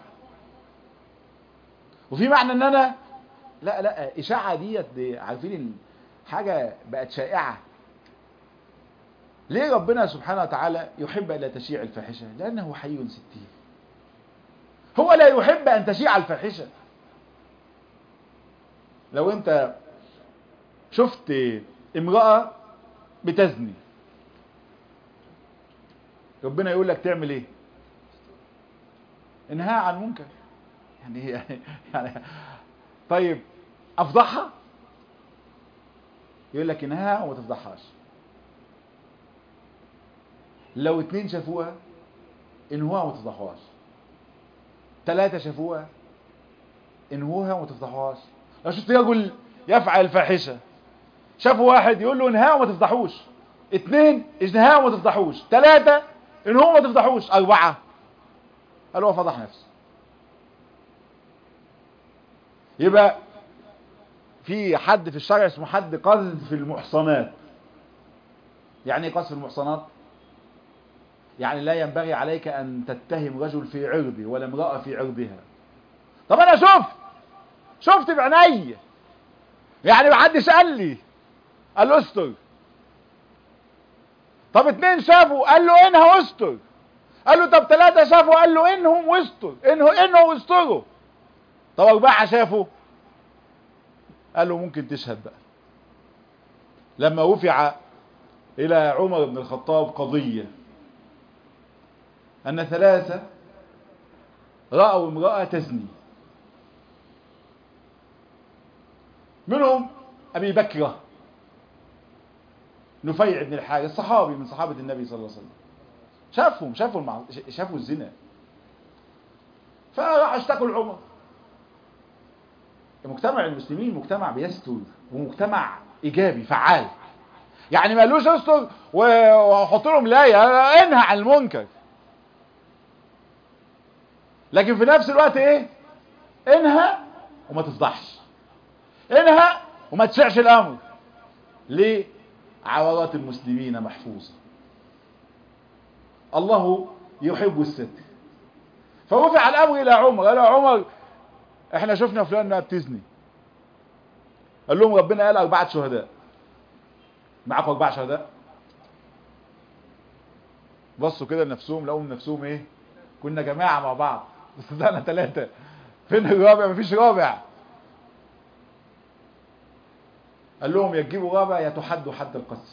وفي معنى ان انا لا لا اشاعه ديت دي عارفين حاجه بقت شائعه ليه ربنا سبحانه وتعالى يحب الا تشيع الفاحشه لانه حي ستير هو لا يحب ان تشيع الفاحشه لو انت شفت امراه بتزني ربنا يقول لك تعمل ايه انهاء عن منكر يعني يعني طيب افضحها يقول لك انها وما تفضحهاش لو اتنين شافوها انهوها وما تفضحوهاش ثلاثة شافوها انهوها وما تفضحوهاش لو شفت رجل يفعل فاحشة شافوا واحد يقول له انهاه وما تفضحوش اتنين انهاه وما تفضحوش ثلاثة انهوه وما تفضحوش اربعة قال هو فضح نفسه يبقى في حد في الشرع اسمه حد قذف المحصنات يعني ايه قذف المحصنات يعني لا ينبغي عليك ان تتهم رجل في عرضه ولا امرأة في عرضها طب انا شفت شفت بعيني يعني محدش قال لي قال له استر طب اتنين شافوا قال له انها استر قال له طب ثلاثة شافوا قال له انهم واستر انه انه واستروا طب أربعة شافوا قال له ممكن تشهد بقى لما رفع إلى عمر بن الخطاب قضية أن ثلاثة رأوا امرأة تزني منهم أبي بكرة نفيع بن الحارث صحابي من صحابة النبي صلى الله عليه وسلم شافهم شافوا المع... شافوا الزنا فراح اشتكوا لعمر مجتمع المسلمين مجتمع بيستر ومجتمع ايجابي فعال يعني ما قالوش استر وحط لهم لايه انهى عن المنكر لكن في نفس الوقت ايه انهى وما تفضحش انهى وما تشعش الامر ليه عورات المسلمين محفوظه الله يحب الستر فرفع الامر الى عمر قال له عمر احنا شفنا فلان انها بتزني قال لهم ربنا قال اربعه شهداء معاكم اربعه شهداء بصوا كده لنفسهم لقوا نفسهم ايه كنا جماعه مع بعض بس طلعنا ثلاثه فين الرابع مفيش رابع قال لهم يا تجيبوا رابع يا تحدوا حد القذف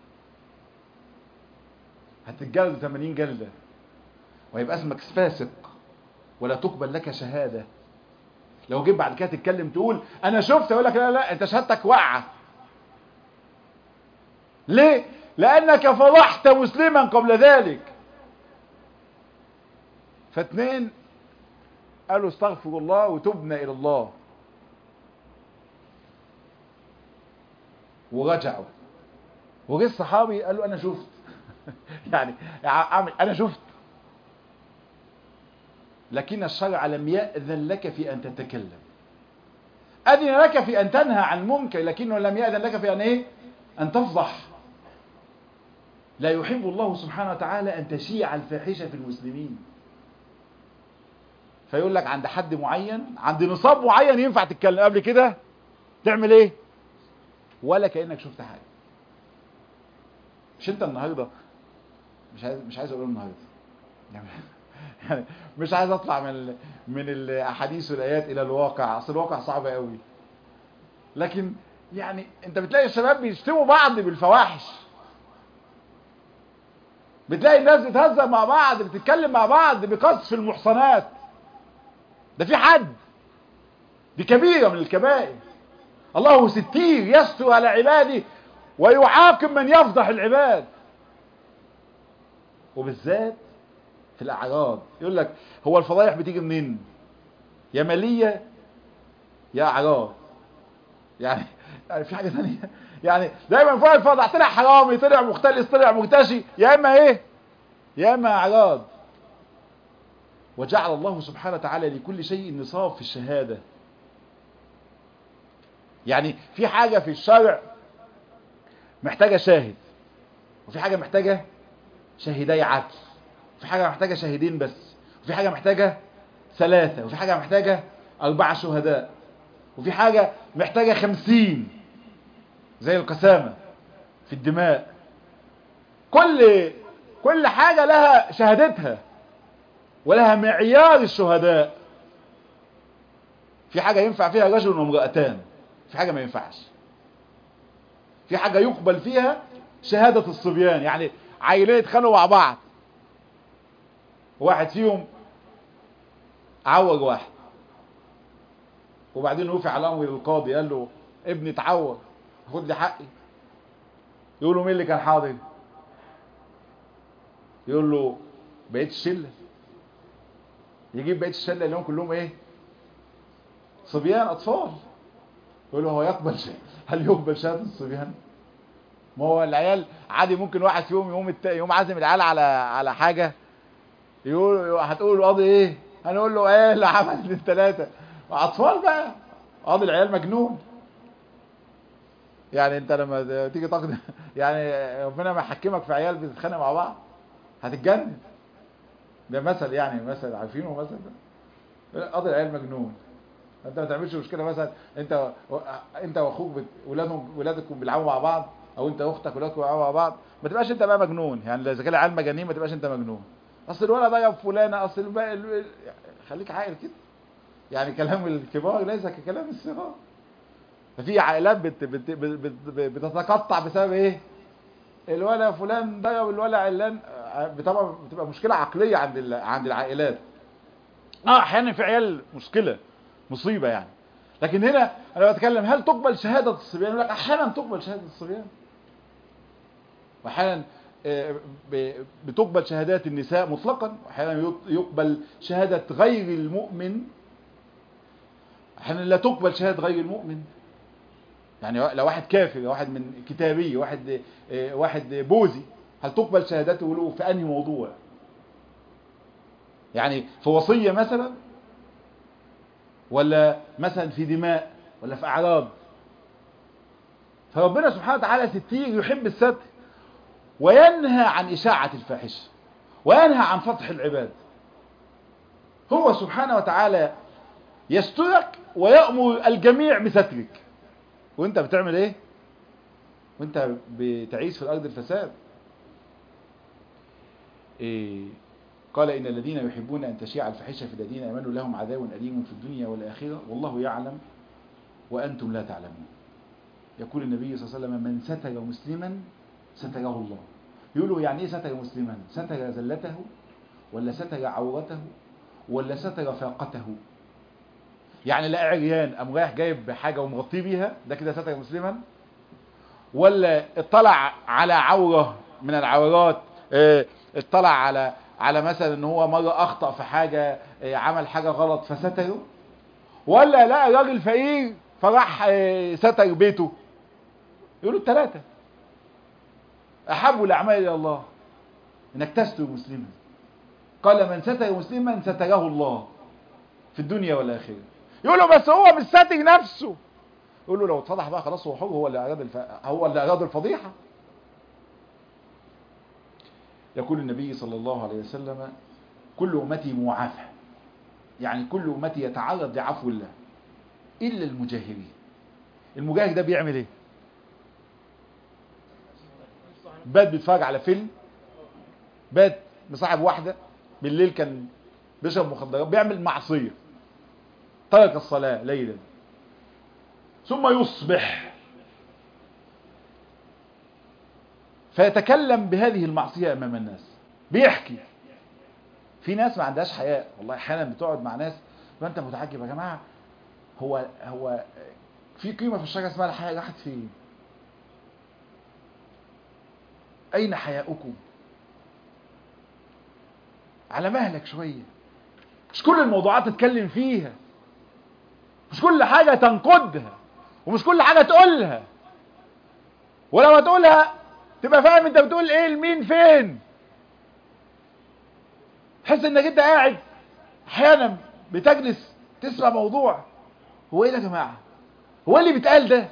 هتتجلد 80 جلده ويبقى اسمك فاسق ولا تقبل لك شهاده لو جيت بعد كده تتكلم تقول انا شفت اقول لك لا لا انت شهادتك واقعه ليه لانك فضحت مسلما قبل ذلك فاثنين قالوا استغفر الله وتبنا الى الله ورجعوا وجه الصحابي قال له انا شفت يعني اعمل انا شفت لكن الشرع لم يأذن لك في ان تتكلم اذن لك في ان تنهى عن منكر لكنه لم يأذن لك في ان ايه ان تفضح لا يحب الله سبحانه وتعالى ان تشيع الفاحشه في المسلمين فيقول لك عند حد معين عند نصاب معين ينفع تتكلم قبل كده تعمل ايه ولا كانك شفت حاجه مش انت النهارده مش عايز مش عايز اقول النهارده يعني يعني مش عايز اطلع من من الاحاديث والايات الى الواقع اصل الواقع صعب قوي لكن يعني انت بتلاقي الشباب بيشتموا بعض بالفواحش بتلاقي الناس بتهزر مع بعض بتتكلم مع بعض بقذف المحصنات ده في حد دي كبيرة من الكبائر الله ستير يستر على عباده ويعاقب من يفضح العباد وبالذات في الأعراض يقول لك هو الفضايح بتيجي منين يا مالية يا أعراض يعني يعني في حاجة ثانية يعني دايما فوق الفضح طلع حرامي طلع مختلس طلع مرتشي يا اما ايه يا اما اعراض وجعل الله سبحانه وتعالى لكل شيء نصاب في الشهادة يعني في حاجة في الشرع محتاجة شاهد وفي حاجة محتاجة شاهدي عدل وفي حاجة محتاجة شاهدين بس وفي حاجة محتاجة ثلاثة وفي حاجة محتاجة أربعة شهداء وفي حاجة محتاجة خمسين زي القسامة في الدماء كل كل حاجة لها شهادتها ولها معيار الشهداء في حاجة ينفع فيها رجل وامرأتان في حاجة ما ينفعش في حاجة يقبل فيها شهادة الصبيان يعني عيلين اتخانقوا مع بعض واحد فيهم عوج واحد وبعدين رفع على امر القاضي قال له ابني اتعوج خد لي حقي يقول له مين اللي كان حاضر يقول له بقيت الشله يجيب بقيه الشله اللي هم كلهم ايه صبيان اطفال يقول له هو يقبل شيء هل يقبل شهاده الصبيان ما هو العيال عادي ممكن واحد فيهم يوم الت... يوم عازم العيال على على حاجه يقول هتقول له قاضي ايه هنقول له ايه اللي عمل الثلاثه اطفال بقى قاضي العيال مجنون يعني انت لما تيجي تاخد يعني ربنا ما يحكمك في عيال بتتخانق مع بعض هتتجنن ده مثل يعني مثل عارفينه مثل ده قاضي العيال مجنون انت ما تعملش مشكله مثلا انت انت واخوك بت... ولادهم ولادكم بيلعبوا مع بعض او انت واختك ولادكم بيلعبوا مع بعض ما تبقاش انت بقى مجنون يعني اذا كان العيال مجانين ما تبقاش انت مجنون اصل الولد ضيع فلانه اصل الباقي ال... خليك عاقل كده يعني كلام الكبار ليس ككلام الصغار ففي عائلات بت... بت... بت... بت... بتتقطع بسبب ايه الولا فلان ضرب الولا علان طبعا بتبقى مشكله عقليه عند ال... عند العائلات اه احيانا في عيال مشكله مصيبه يعني لكن هنا انا بتكلم هل تقبل شهاده الصبيان يقول لك احيانا تقبل شهاده الصبيان واحيانا بتقبل شهادات النساء مطلقا واحيانا يقبل شهاده غير المؤمن احيانا لا تقبل شهاده غير المؤمن يعني لو واحد كافر واحد من كتابي واحد واحد بوذي هل تقبل شهادته له في انهي موضوع يعني في وصيه مثلا ولا مثلا في دماء ولا في اعراض فربنا سبحانه وتعالى ستير يحب الستر وينهى عن اشاعه الفاحشه وينهى عن فضح العباد هو سبحانه وتعالى يسترك ويأمر الجميع بسترك وانت بتعمل ايه وانت بتعيش في الارض الفساد إيه قال إن الذين يحبون أن تشيع الفحشة في الذين آمنوا لهم عذاب أليم في الدنيا والآخرة والله يعلم وأنتم لا تعلمون يقول النبي صلى الله عليه وسلم من ستر مسلما ستره الله يقولوا يعني ايه ستر مسلما ستر زلته ولا ستر عورته ولا ستر فاقته يعني لا عريان قام رايح جايب حاجه ومغطيه بيها ده كده ستر مسلما ولا اطلع على عوره من العورات اه اطلع على على مثلا ان هو مره اخطا في حاجه اه عمل حاجه غلط فستره ولا لقى راجل فقير فراح اه ستر بيته يقولوا الثلاثه احب الاعمال الى الله انك تستر مسلما قال من ستر مسلما ستره الله في الدنيا والاخره يقول له بس هو مش ساتر نفسه يقول له لو اتفضح بقى خلاص هو حر هو اللي اراد الف... هو اللي اراد الفضيحه يقول النبي صلى الله عليه وسلم كل امتي معافى يعني كل امتي يتعرض لعفو الله الا المجاهرين المجاهر ده بيعمل ايه بات بيتفرج على فيلم بات مصاحب واحده بالليل كان بيشرب مخدرات بيعمل معصيه ترك الصلاه ليلا ثم يصبح فيتكلم بهذه المعصيه امام الناس بيحكي في ناس ما عندهاش حياء والله احيانا بتقعد مع ناس وانت متعجب يا جماعه هو هو في قيمه في الشجره اسمها الحياء راحت فين أين حياؤكم على مهلك شوية مش كل الموضوعات تتكلم فيها مش كل حاجة تنقدها ومش كل حاجة تقولها ولما تقولها تبقى فاهم انت بتقول ايه لمين فين تحس انك انت قاعد احيانا بتجلس تسمع موضوع هو ايه ده يا جماعه هو اللي بيتقال ده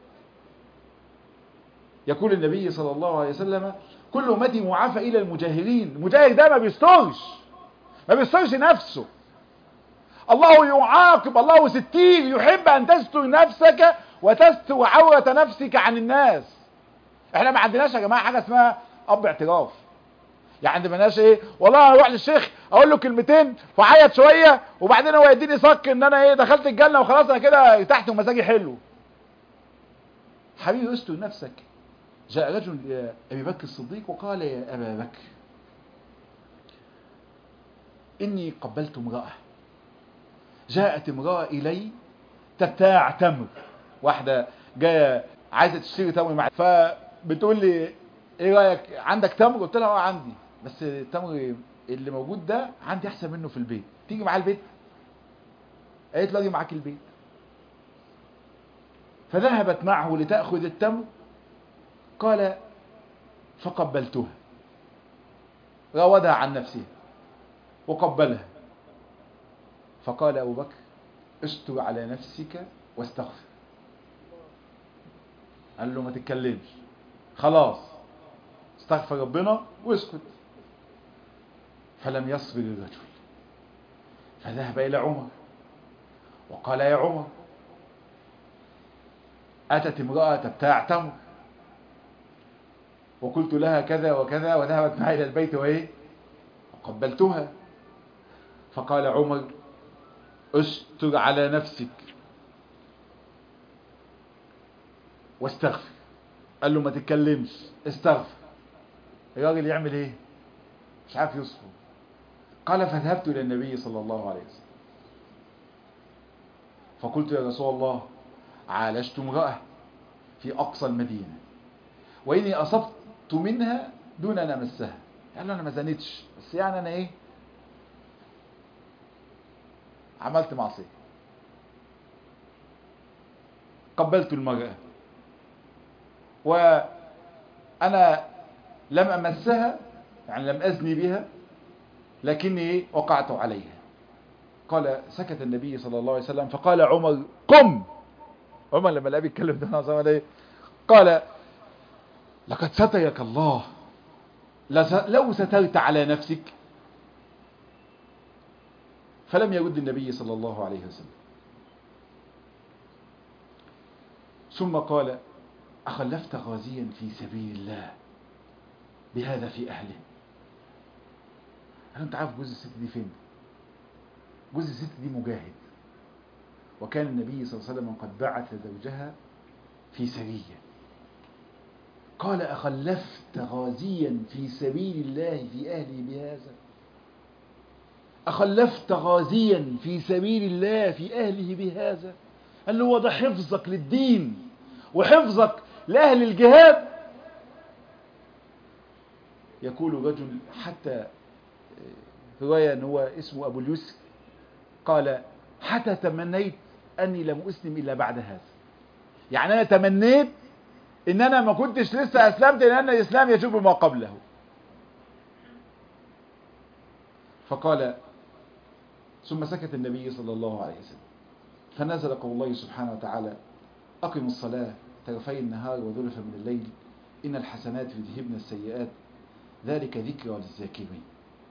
يقول النبي صلى الله عليه وسلم كل امتي معافى الى المجاهرين المجاهر ده ما بيسترش ما بيسترش نفسه الله يعاقب الله ستير يحب ان تستر نفسك وتستر عورة نفسك عن الناس احنا ما عندناش يا جماعة حاجة اسمها اب اعتراف يعني ما عندناش ايه والله اروح للشيخ اقول له كلمتين فعيط شوية وبعدين هو يديني صك ان انا ايه دخلت الجنة وخلاص انا كده ارتحت ومزاجي حلو حبيبي استر نفسك جاء رجل إلى أبي بكر الصديق وقال يا أبا بكر إني قبلت امرأة جاءت امرأة إلي تبتاع تمر واحدة جاية عايزة تشتري تمر معي فبتقول لي ايه رأيك عندك تمر قلت لها اه عندي بس التمر اللي موجود ده عندي احسن منه في البيت تيجي معايا البيت قالت له اجي معاك البيت فذهبت معه لتأخذ التمر قال فقبلتها راودها عن نفسها وقبلها فقال أبو بكر استر على نفسك واستغفر قال له ما تتكلمش خلاص استغفر ربنا واسكت فلم يصبر الرجل فذهب إلى عمر وقال يا عمر أتت امرأة تبتاع تمر وقلت لها كذا وكذا وذهبت معي إلى البيت وإيه وقبلتها فقال عمر استر على نفسك واستغفر قال له ما تتكلمش استغفر الراجل يعمل ايه مش عارف يصبر قال فذهبت الى النبي صلى الله عليه وسلم فقلت يا رسول الله عالجت امرأة في أقصى المدينة وإني أصبت منها دون أن أمسها قال له أنا ما زنتش بس يعني أنا إيه عملت معصية قبلت المرأة وأنا لم أمسها يعني لم أزني بها لكني إيه وقعت عليها قال سكت النبي صلى الله عليه وسلم فقال عمر قم عمر لما لقى بيتكلم ده ايه قال لقد سترك الله لو سترت على نفسك فلم يرد النبي صلى الله عليه وسلم ثم قال أخلفت غازيا في سبيل الله بهذا في أهله هل أنت عارف جوز الست دي فين جوز الست دي مجاهد وكان النبي صلى الله عليه وسلم قد بعث زوجها في سرية قال أخلفت غازيا في سبيل الله في أهله بهذا أخلفت غازيا في سبيل الله في أهله بهذا قال له هو ده حفظك للدين وحفظك لأهل الجهاد يقول رجل حتى رواية أن هو اسمه أبو اليسر قال حتى تمنيت أني لم أسلم إلا بعد هذا يعني أنا تمنيت إن أنا ما كنتش لسه أسلمت لأن الإسلام يجب ما قبله فقال ثم سكت النبي صلى الله عليه وسلم فنزل قول الله سبحانه وتعالى أقم الصلاة طرفي النهار وذلفا من الليل إن الحسنات يذهبن السيئات ذلك ذكرى للذاكرين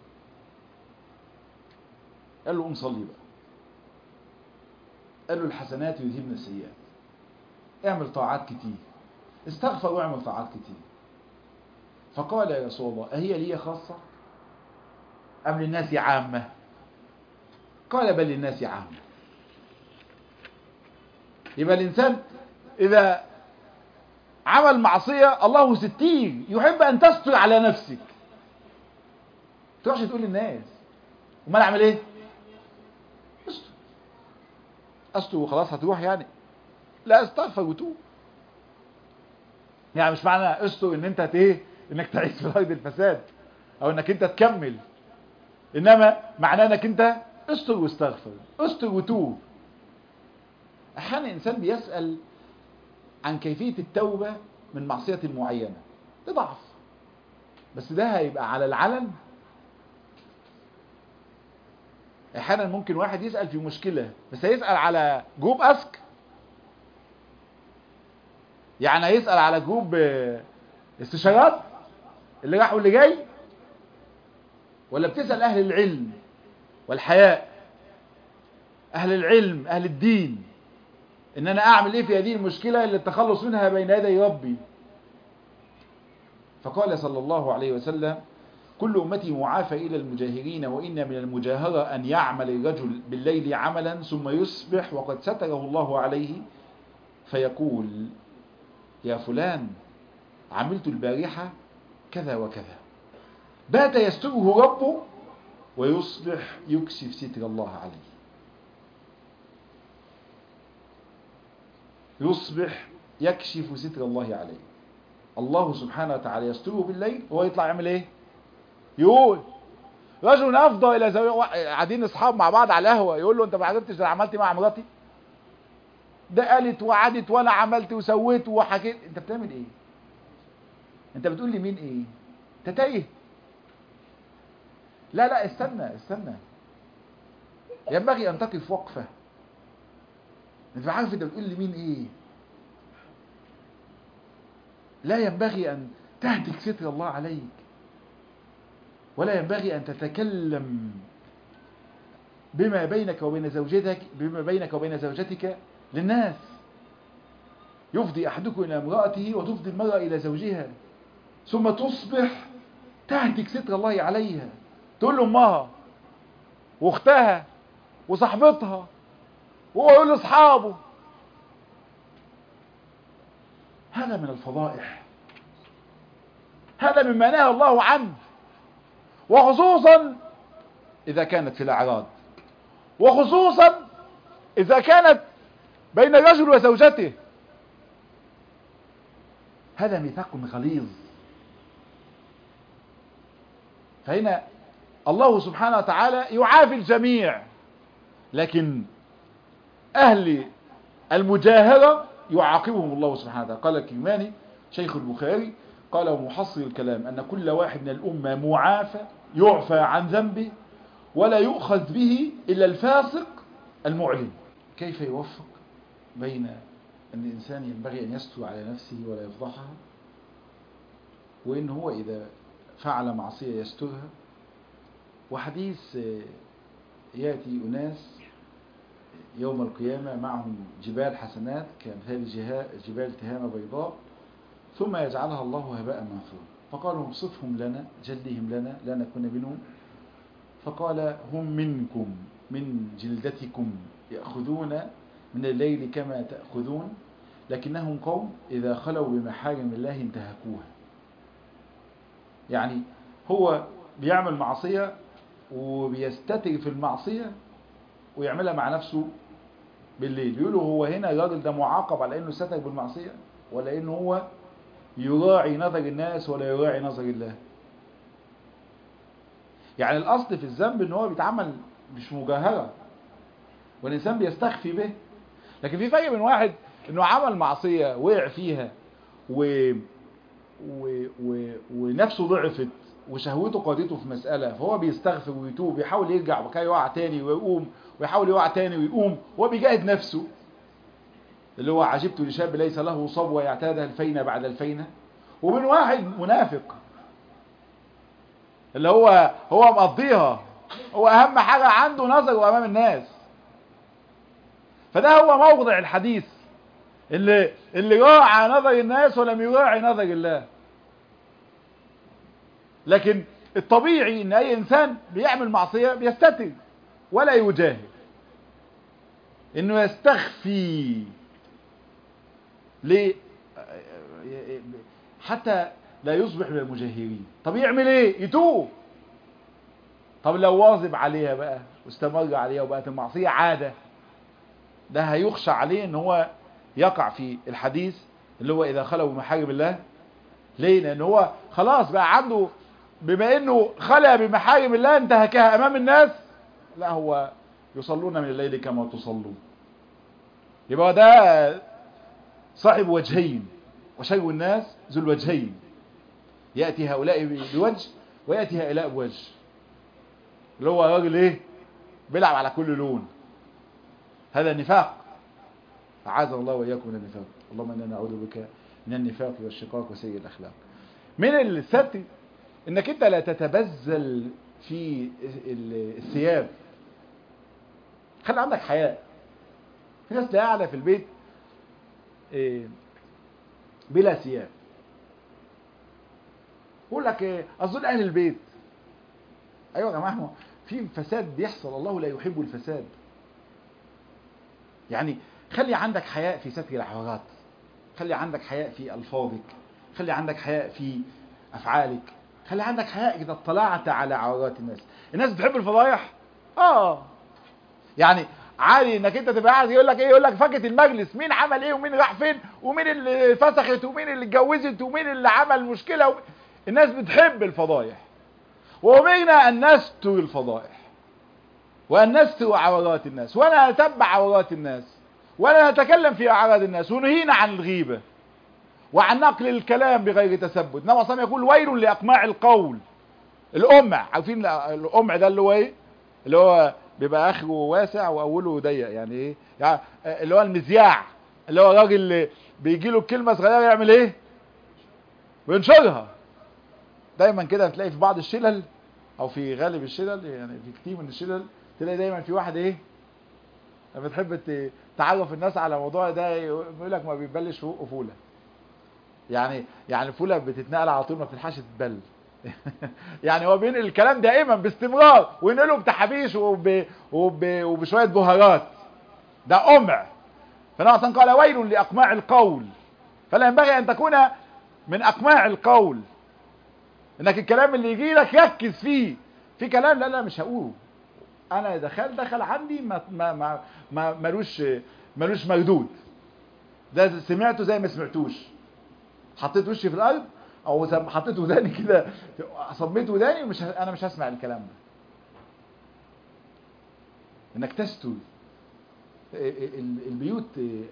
قال له قوم صلي بقى قال له الحسنات يذهبن السيئات اعمل طاعات كتير استغفر واعمل طاعات كتير فقال يا رسول الله أهي لي خاصة أم للناس عامة قال بل للناس عامة يبقى الإنسان إذا عمل معصية الله ستير يحب أن تستر على نفسك تروحش تقول للناس امال اعمل ايه استر استر وخلاص هتروح يعني لا استغفر وتوب يعني مش معنى استر ان انت ايه انك تعيش في ارض الفساد او انك انت تكمل انما معناه انك انت استر واستغفر استر وتوب احيانا الانسان بيسأل عن كيفية التوبة من معصية معينة ده ضعف بس ده هيبقى على العلن احيانا ممكن واحد يسأل في مشكلة بس هيسأل على جروب اسك يعني هيسأل على جروب استشارات اللي راح واللي جاي ولا بتسأل اهل العلم والحياء اهل العلم اهل الدين ان انا اعمل ايه في هذه المشكلة اللي التخلص منها بين يدي ربي فقال صلى الله عليه وسلم كل أمتي معافى إلى المجاهرين وإن من المجاهرة أن يعمل الرجل بالليل عملا ثم يصبح وقد ستره الله عليه فيقول يا فلان عملت البارحة كذا وكذا بات يستره ربه ويصبح يكشف ستر الله عليه يصبح يكشف ستر الله عليه الله سبحانه وتعالى يستره بالليل وهو يطلع يعمل ايه يقول رجل افضى الى زوجه قاعدين اصحاب مع بعض على القهوه يقول له انت ما عرفتش انا عملت مع مراتي ده قالت وعدت وانا عملت وسويت وحكيت انت بتعمل ايه انت بتقول لي مين ايه انت تايه لا لا استنى استنى ينبغي ان تقف وقفه انت عارف انت بتقول لي مين ايه لا ينبغي ان تهتك ستر الله عليك ولا ينبغي أن تتكلم بما بينك وبين زوجتك بما بينك وبين زوجتك للناس يفضي أحدكم إلى امرأته وتفضي المرأة إلى زوجها ثم تصبح تهتك ستر الله عليها تقول لأمها واختها وصاحبتها وهو يقول لاصحابه هذا من الفضائح هذا مما نهى الله عنه وخصوصا إذا كانت في الأعراض وخصوصا إذا كانت بين الرجل وزوجته هذا ميثاق غليظ فهنا الله سبحانه وتعالى يعافي الجميع لكن أهل المجاهرة يعاقبهم الله سبحانه وتعالى قال الكلماني شيخ البخاري قال ومحصل الكلام أن كل واحد من الأمة معافى يعفى عن ذنبه ولا يؤخذ به إلا الفاسق المعلن كيف يوفق بين أن الإنسان ينبغي أن يستر على نفسه ولا يفضحها وإن هو إذا فعل معصية يسترها وحديث يأتي أناس يوم القيامة معهم جبال حسنات كأمثال جبال تهامة بيضاء ثم يجعلها الله هباء منثورا فقالوا صفهم لنا جلهم لنا لا نكون منهم فقال هم منكم من جلدتكم يأخذون من الليل كما تأخذون لكنهم قوم إذا خلوا بمحارم الله انتهكوها يعني هو بيعمل معصية وبيستتر في المعصية ويعملها مع نفسه بالليل بيقولوا هو هنا الراجل ده معاقب على انه ستر بالمعصية ولا انه هو يراعي نظر الناس ولا يراعي نظر الله يعني الاصل في الذنب ان هو بيتعمل مش مجاهرة والانسان بيستخفي به لكن في فرق بين واحد انه عمل معصية وقع فيها و... و... و... ونفسه ضعفت وشهوته قادته في مسألة فهو بيستغفر ويتوب بيحاول يرجع وكان يقع تاني ويقوم ويحاول يقع تاني ويقوم وهو بيجاهد نفسه اللي هو عجبت لشاب ليس له صبوة يعتادها الفينة بعد الفينة ومن واحد منافق اللي هو هو مقضيها هو اهم حاجة عنده نظره امام الناس فده هو موضع الحديث اللي اللي راعى نظر الناس ولم يراعي نظر الله لكن الطبيعي ان اي انسان بيعمل معصية بيستتر ولا يجاهد انه يستخفي ليه حتى لا يصبح من المجاهرين طب يعمل ايه يتوب طب لو واظب عليها بقى واستمر عليها وبقت المعصية عادة ده هيخشى عليه ان هو يقع في الحديث اللي هو اذا خلوا بمحارم الله ليه لان هو خلاص بقى عنده بما انه خلى بمحارم الله انتهكها امام الناس لا هو يصلون من الليل كما تصلون يبقى ده صاحب وجهين وشر الناس ذو الوجهين يأتي هؤلاء بوجه ويأتي هؤلاء بوجه اللي هو راجل ايه بيلعب على كل لون هذا نفاق أعاذنا الله وإياكم من النفاق اللهم إنا نعوذ بك من النفاق والشقاق وسيء الأخلاق من الستر انك انت لا تتبذل في الثياب خلي عندك حياء في ناس لا قاعده في البيت بلا ثياب يقول لك ايه اظن اهل البيت ايوه يا جماعه في فساد بيحصل الله لا يحب الفساد يعني خلي عندك حياء في ستر العورات خلي عندك حياء في الفاظك خلي عندك حياء في افعالك خلي عندك حياء اذا اطلعت على عورات الناس الناس بتحب الفضايح اه يعني عادي انك انت تبقى قاعد يقول لك ايه يقول لك فكت المجلس مين عمل ايه ومين راح فين ومين اللي فسخت ومين اللي اتجوزت ومين اللي عمل مشكله ومين... الناس بتحب الفضايح وامرنا ان نستر الفضائح وان نستر عورات الناس ولا نتبع عورات الناس ولا نتكلم في اعراض الناس ونهينا عن الغيبه وعن نقل الكلام بغير تثبت انما صلى يقول ويل لاقماع القول الامع عارفين الامع ده اللي هو ايه اللي هو بيبقى اخره واسع واوله ضيق يعني ايه يعني اللي هو المذياع اللي هو الراجل اللي بيجي له كلمه صغيره يعمل ايه وينشرها دايما كده تلاقي في بعض الشلل او في غالب الشلل يعني في كتير من الشلل تلاقي دايما في واحد ايه لما بتحب تعرف الناس على موضوع ده يقول لك ما بيبلش فوق فوله يعني يعني الفوله بتتنقل على طول ما بتلحقش تتبل يعني هو بينقل الكلام دائما باستمرار وينقله بتحابيش وب... وب... وبشويه بهارات ده امع فالنبي اصلا قال ويل لاقماع القول فلا ينبغي ان تكون من اقماع القول انك الكلام اللي يجي لك ركز فيه في كلام لا لا مش هقوله انا دخل دخل عندي ما ما ما, ما ملوش ملوش مردود ده سمعته زي ما سمعتوش حطيت وشي في الارض او حطيت وداني كده صميت وداني ومش ه... انا مش هسمع الكلام ده انك تستر البيوت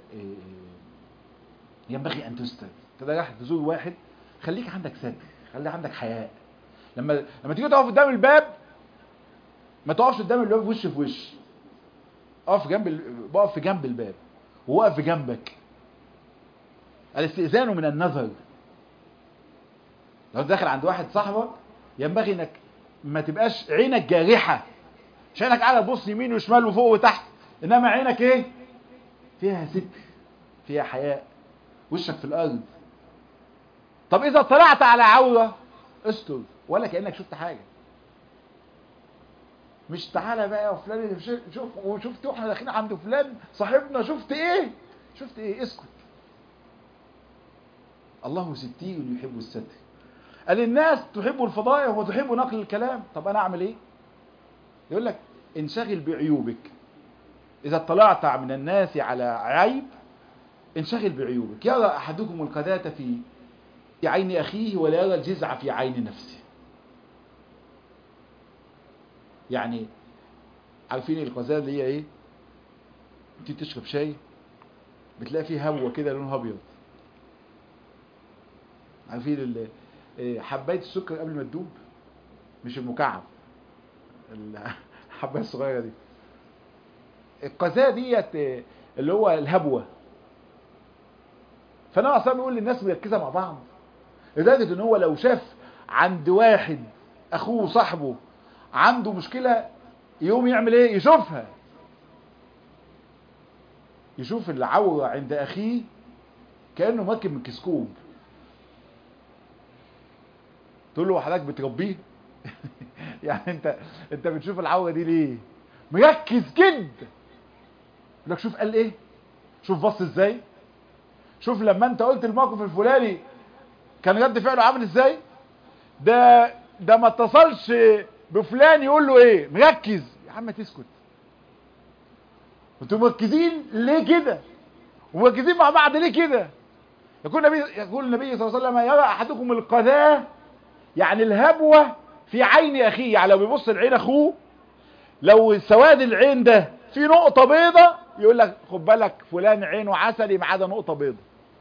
ينبغي ان تستر انت رايح تزور واحد خليك عندك ستر خلي عندك حياء لما لما تيجي تقف قدام الباب ما تقفش قدام الباب وش في وش اقف جنب ال... بقف في جنب الباب ووقف في جنبك الاستئذان من النظر لو انت داخل عند واحد صاحبك ينبغي انك ما تبقاش عينك جارحة مش عينك قاعدة تبص يمين وشمال وفوق وتحت انما عينك ايه فيها ستر فيها حياء وشك في الارض طب اذا اطلعت على عورة استر ولا كأنك شفت حاجة مش تعالى بقى يا فلان اللي شوف شوف وشفت واحنا داخلين عند فلان صاحبنا شفت ايه شفت ايه اسكت الله ستير يحب الستر قال الناس تحب الفضائح وتحب نقل الكلام طب انا اعمل ايه يقول لك انشغل بعيوبك اذا اطلعت من الناس على عيب انشغل بعيوبك يرى احدكم القذاة في في عين اخيه ولا يرى الجزع في عين نفسه يعني عارفين القذاة اللي هي ايه انت تشرب شاي بتلاقي فيه هوة كده لونها ابيض عارفين حبايه السكر قبل ما تدوب مش المكعب الحبايه الصغيره دي القذاة ديت اللي هو الهبوه فانا اصلا بيقول للناس مركزه مع بعض لدرجه ان هو لو شاف عند واحد اخوه صاحبه عنده مشكله يقوم يعمل ايه يشوفها يشوف العوره عند اخيه كانه مركب من كسكوب تقول له حضرتك بتربيه يعني انت انت بتشوف العوره دي ليه مركز جدا لك شوف قال ايه شوف بص ازاي شوف لما انت قلت الموقف الفلاني كان رد فعله عامل ازاي ده ده ما اتصلش بفلان يقول له ايه مركز يا عم تسكت انتوا مركزين ليه كده ومركزين مع بعض ليه كده يقول النبي يقول النبي صلى الله عليه وسلم يرى احدكم القذاه يعني الهبوة في عين اخيه يعني لو بيبص لعين اخوه لو سواد العين ده في نقطة بيضة يقول لك خد بالك فلان عينه عسلي ما عدا نقطة بيضة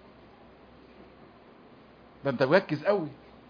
ده انت مركز قوي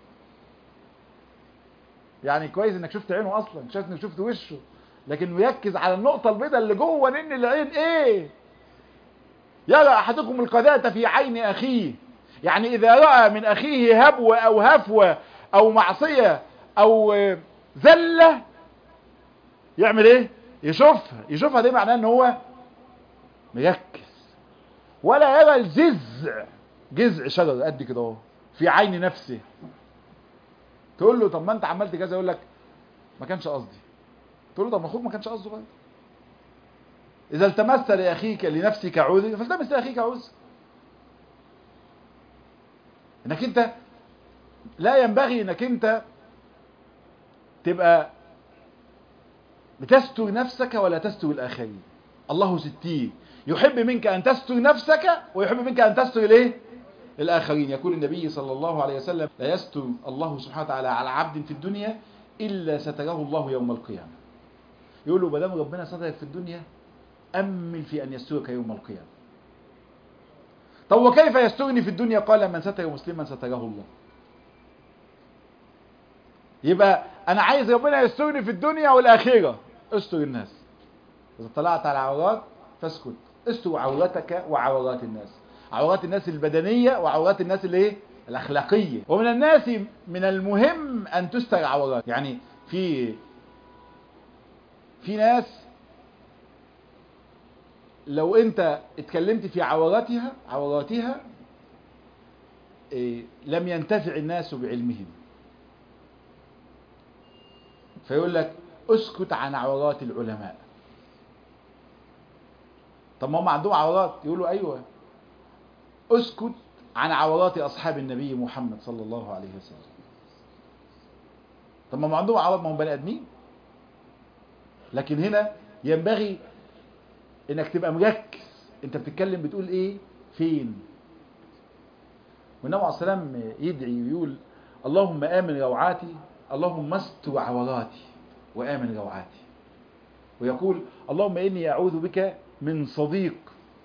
يعني كويس انك شفت عينه اصلا مش انك شفت وشه لكن مركز على النقطة البيضاء اللي جوه نن العين ايه يرى احدكم القذاة في عين اخيه يعني اذا رأى من اخيه هبوة او هفوة او معصية او زلة يعمل ايه يشوفها يشوفها دي معناه ان هو مركز ولا يرى الجذع جذع شجر قد كده اهو في عين نفسه تقول له طب ما انت عملت كذا يقول لك ما كانش قصدي تقول له طب ما اخوك ما كانش قصده غير اذا التمست لاخيك لنفسك عذر فالتمس لاخيك عذر انك انت لا ينبغي انك انت تبقى بتستر نفسك ولا تستر الاخرين الله ستير يحب منك ان تستر نفسك ويحب منك ان تستر الايه الاخرين يقول النبي صلى الله عليه وسلم لا يستر الله سبحانه وتعالى على عبد في الدنيا الا ستره الله يوم القيامه يقول له بدل ربنا سترك في الدنيا امل في ان يسترك يوم القيامه طب وكيف يسترني في الدنيا قال من ستر مسلما ستره الله يبقى انا عايز ربنا يسترني في الدنيا والاخره استر الناس اذا طلعت على عورات فاسكت استر عورتك وعورات الناس عورات الناس البدنيه وعورات الناس الايه الاخلاقيه ومن الناس من المهم ان تستر عورات يعني في في ناس لو انت اتكلمت في عوراتها عوراتها إيه لم ينتفع الناس بعلمهم فيقول لك اسكت عن عورات العلماء طب ما هم عندهم عورات يقولوا ايوه اسكت عن عورات اصحاب النبي محمد صلى الله عليه وسلم طب ما هم عندهم عورات ما هم بني ادمين لكن هنا ينبغي انك تبقى مركز انت بتتكلم بتقول ايه فين والنبي عليه السلام يدعي ويقول اللهم امن روعاتي اللهم استر عوراتي وامن روعاتي ويقول اللهم اني اعوذ بك من صديق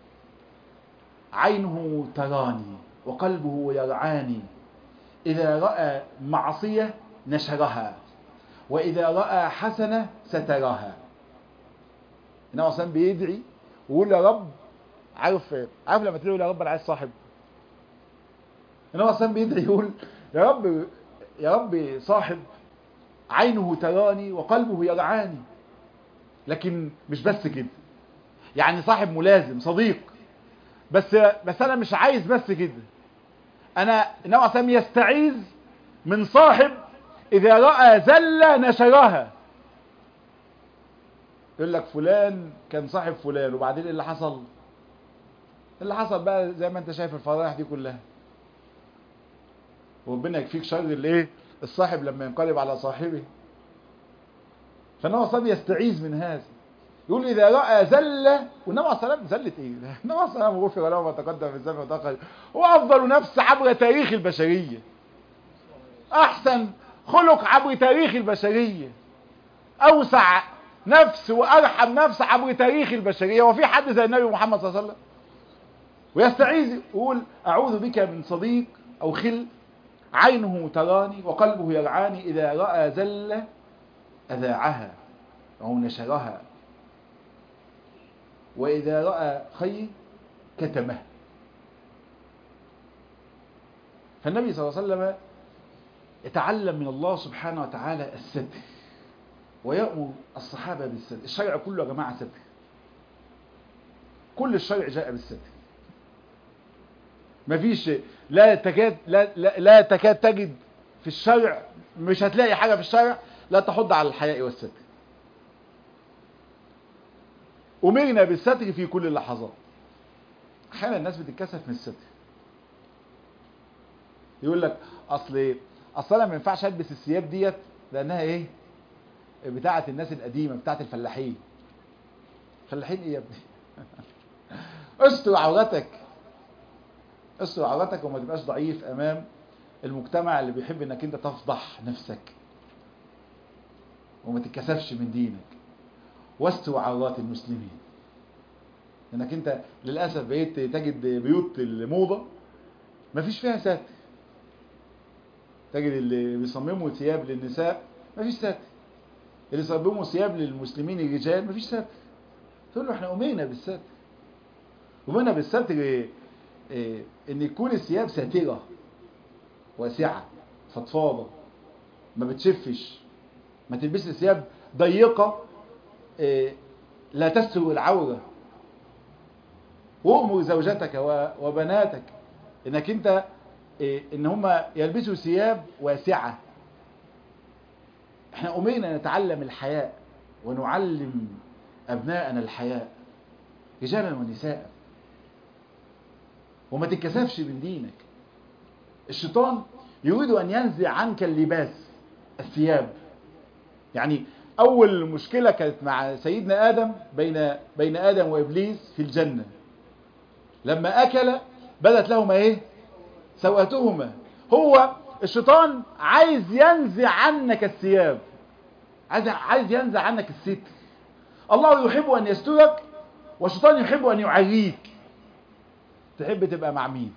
عينه تراني وقلبه يرعاني اذا راى معصيه نشرها واذا راى حسنه سترها النبي عليه السلام بيدعي ويقول يا رب عارف عارف لما تقول يا رب انا عايز صاحب النبي عليه السلام بيدعي يقول يا رب يا رب صاحب عينه تراني وقلبه يرعاني لكن مش بس كده يعني صاحب ملازم صديق بس بس انا مش عايز بس كده انا نوع سام يستعيذ من صاحب اذا راى زله نشرها يقول لك فلان كان صاحب فلان وبعدين ايه اللي حصل اللي حصل بقى زي ما انت شايف الفضائح دي كلها وربنا يكفيك شر الايه الصاحب لما ينقلب على صاحبه فالنبي صلى الله يستعيذ من هذا يقول اذا راى زله والنبي عليه الصلاه زله ايه النبي عليه الصلاه غفر له ما تقدم في الذنب وتاخر هو افضل نفس عبر تاريخ البشريه احسن خلق عبر تاريخ البشريه اوسع نفس وارحم نفس عبر تاريخ البشريه وفي حد زي النبي محمد صلى الله عليه وسلم ويستعيذ يقول اعوذ بك من صديق او خل عينه تراني وقلبه يرعاني اذا راى زله اذاعها او نشرها واذا راى خير كتمه فالنبي صلى الله عليه وسلم يتعلم من الله سبحانه وتعالى الستر ويأمر الصحابة بالستر الشرع كله يا جماعة ستر كل الشرع جاء بالستر مفيش لا تكاد لا, لا, لا تكاد تجد في الشرع مش هتلاقي حاجة في الشرع لا تحض على الحياء والستر أمرنا بالستر في كل اللحظات أحيانا الناس بتتكسف من الستر يقول لك أصل إيه؟ أصل أنا ما ينفعش ألبس الثياب ديت لأنها إيه بتاعة الناس القديمة بتاعة الفلاحين فلاحين إيه يا ابني استر عورتك استر عورتك وما تبقاش ضعيف أمام المجتمع اللي بيحب انك انت تفضح نفسك وما تتكسفش من دينك واستر عورات المسلمين انك انت للاسف بقيت تجد بيوت الموضه مفيش فيها ساتر تجد اللي بيصمموا ثياب للنساء مفيش ساتر اللي صمموا ثياب للمسلمين الرجال مفيش ساتر تقول له احنا امينا بالستر امينا بالستر إيه إيه ان يكون الثياب ساتره واسعه فضفاضه ما بتشفش ما تلبسش ثياب ضيقه إيه لا تستر العوره وامر زوجتك وبناتك انك انت إيه ان هم يلبسوا ثياب واسعه احنا امرنا نتعلم الحياء ونعلم ابناءنا الحياء رجالا ونساء وما تتكسفش من دينك الشيطان يريد ان ينزع عنك اللباس الثياب يعني اول مشكلة كانت مع سيدنا ادم بين بين ادم وابليس في الجنة لما اكل بدت لهما ايه سوءتهما هو الشيطان عايز ينزع عنك الثياب عايز عايز ينزع عنك الستر الله يحب ان يسترك والشيطان يحب ان يعريك تحب تبقى مع مين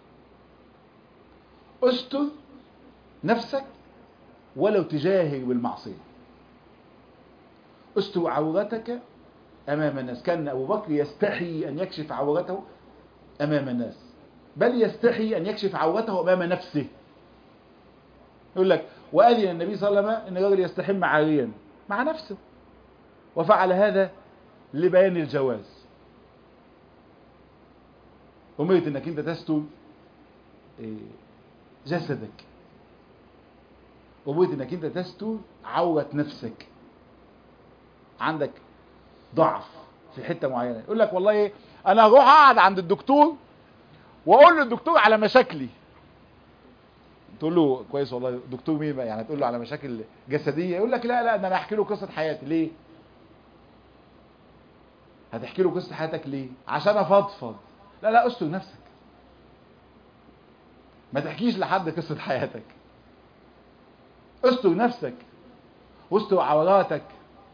استر نفسك ولو تجاهر بالمعصية استر عورتك امام الناس كان ابو بكر يستحي ان يكشف عورته امام الناس بل يستحي ان يكشف عورته امام نفسه يقول لك واذن النبي صلى الله عليه وسلم ان الرجل يستحم عاريا مع نفسه وفعل هذا لبيان الجواز أمرت أنك أنت تستر جسدك أمرت أنك أنت تستر عورة نفسك عندك ضعف في حتة معينة يقول لك والله إيه أنا هروح أقعد عند الدكتور وأقول للدكتور على مشاكلي تقول له كويس والله دكتور مين بقى يعني تقول له على مشاكل جسدية يقول لك لا لا ده أنا هحكي له قصة حياتي ليه هتحكي له قصة حياتك ليه عشان أفضفض لا لا استر نفسك ما تحكيش لحد قصة حياتك استر نفسك واستر عوراتك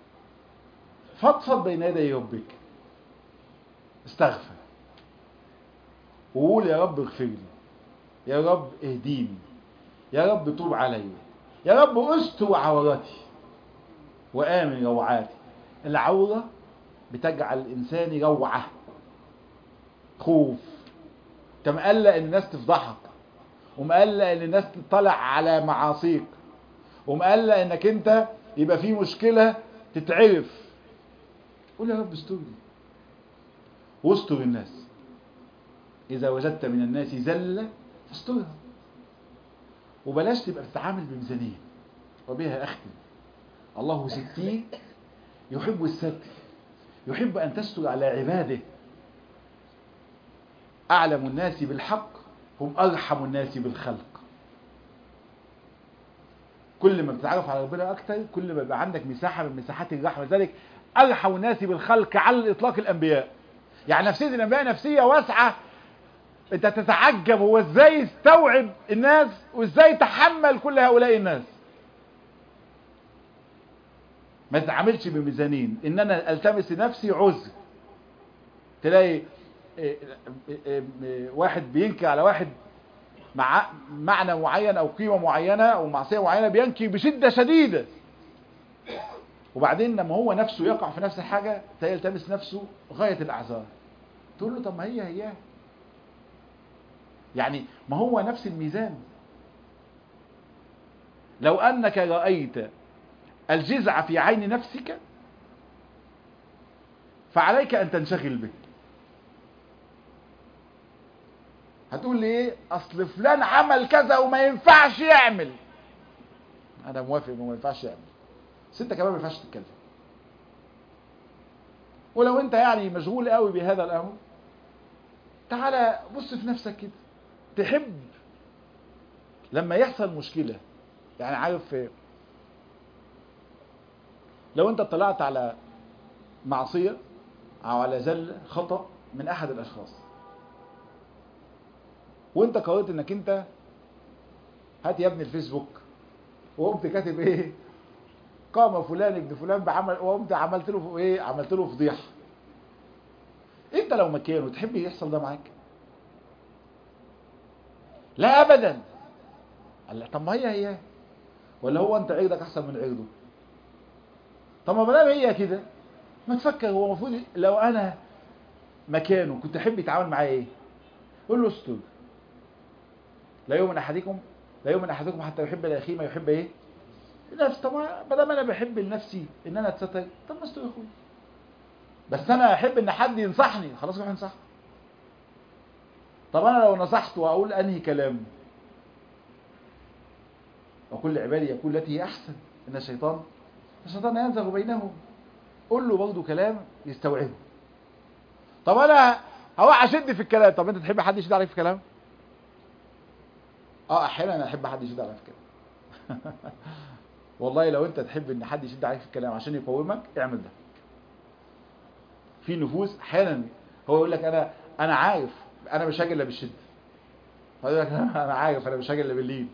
فضفض بين يدي ربك استغفر وقول يا رب اغفر لي يا رب اهديني يا رب توب علي يا رب استر عوراتي وآمن روعاتي العورة بتجعل الإنسان روعة خوف انت مقلق ان الناس تفضحك ومقلق ان الناس تطلع على معاصيك ومقلق انك انت يبقى في مشكلة تتعرف قول يا رب استرني واستر الناس اذا وجدت من الناس زلة فاسترها وبلاش تبقى بتتعامل بميزانية وبها اختم الله ستين يحب الستر يحب ان تستر على عباده اعلم الناس بالحق هم ارحم الناس بالخلق كل ما بتتعرف على ربنا اكتر كل ما يبقى عندك مساحه من مساحات الرحمه لذلك ارحم الناس بالخلق على الاطلاق الانبياء يعني نفسيه الانبياء نفسيه واسعه انت تتعجب هو ازاي يستوعب الناس وازاي تحمل كل هؤلاء الناس ما تتعاملش بميزانين ان انا التمس لنفسي عذر تلاقي واحد بينكر على واحد مع معنى معين او قيمة معينة او معصية معينة بينكر بشدة شديدة وبعدين لما هو نفسه يقع في نفس الحاجة تلاقي يلتمس نفسه غاية الاعذار تقول له طب ما هي هي يعني ما هو نفس الميزان لو انك رأيت الجزع في عين نفسك فعليك ان تنشغل به هتقول لي ايه اصل فلان عمل كذا وما ينفعش يعمل انا موافق انه ما ينفعش يعمل بس انت كمان ما ينفعش تتكلم ولو انت يعني مشغول قوي بهذا الامر تعالى بص في نفسك كده تحب لما يحصل مشكلة يعني عارف لو انت اطلعت على معصية او على زل خطأ من احد الاشخاص وانت قررت انك انت هات يا ابني الفيسبوك وقمت كاتب ايه قام فلان ابن فلان بعمل وقمت عملت له ايه عملت له فضيحه انت لو مكانه تحب يحصل ده معاك لا ابدا قال طب ما هي هي ولا هو انت عرضك احسن من عرضه طب ما دام هي كده ما تفكر هو المفروض لو انا مكانه كنت احب يتعامل معايا ايه قول له استر لا يؤمن احدكم لا يؤمن احدكم حتى يحب لاخيه ما يحب ايه نفس طب ما دام انا بحب لنفسي ان انا اتستر طب ما استر يا اخويا بس انا احب ان حد ينصحني خلاص روح انصح طب انا لو نصحت واقول انهي كلام وكل عبادي يقول التي هي احسن ان الشيطان الشيطان ينزغ بينهم قول له برضه كلام يستوعبه طب انا هو اشد في الكلام طب انت تحب حد يشد عليك في الكلام اه احيانا انا احب حد يشد عليك في الكلام والله لو انت تحب ان حد يشد عليك في الكلام عشان يقومك اعمل ده في نفوس احيانا هو يقول لك انا انا عارف انا مش هاجي الا بالشده يقول لك انا عارف انا مش هاجي الا باللين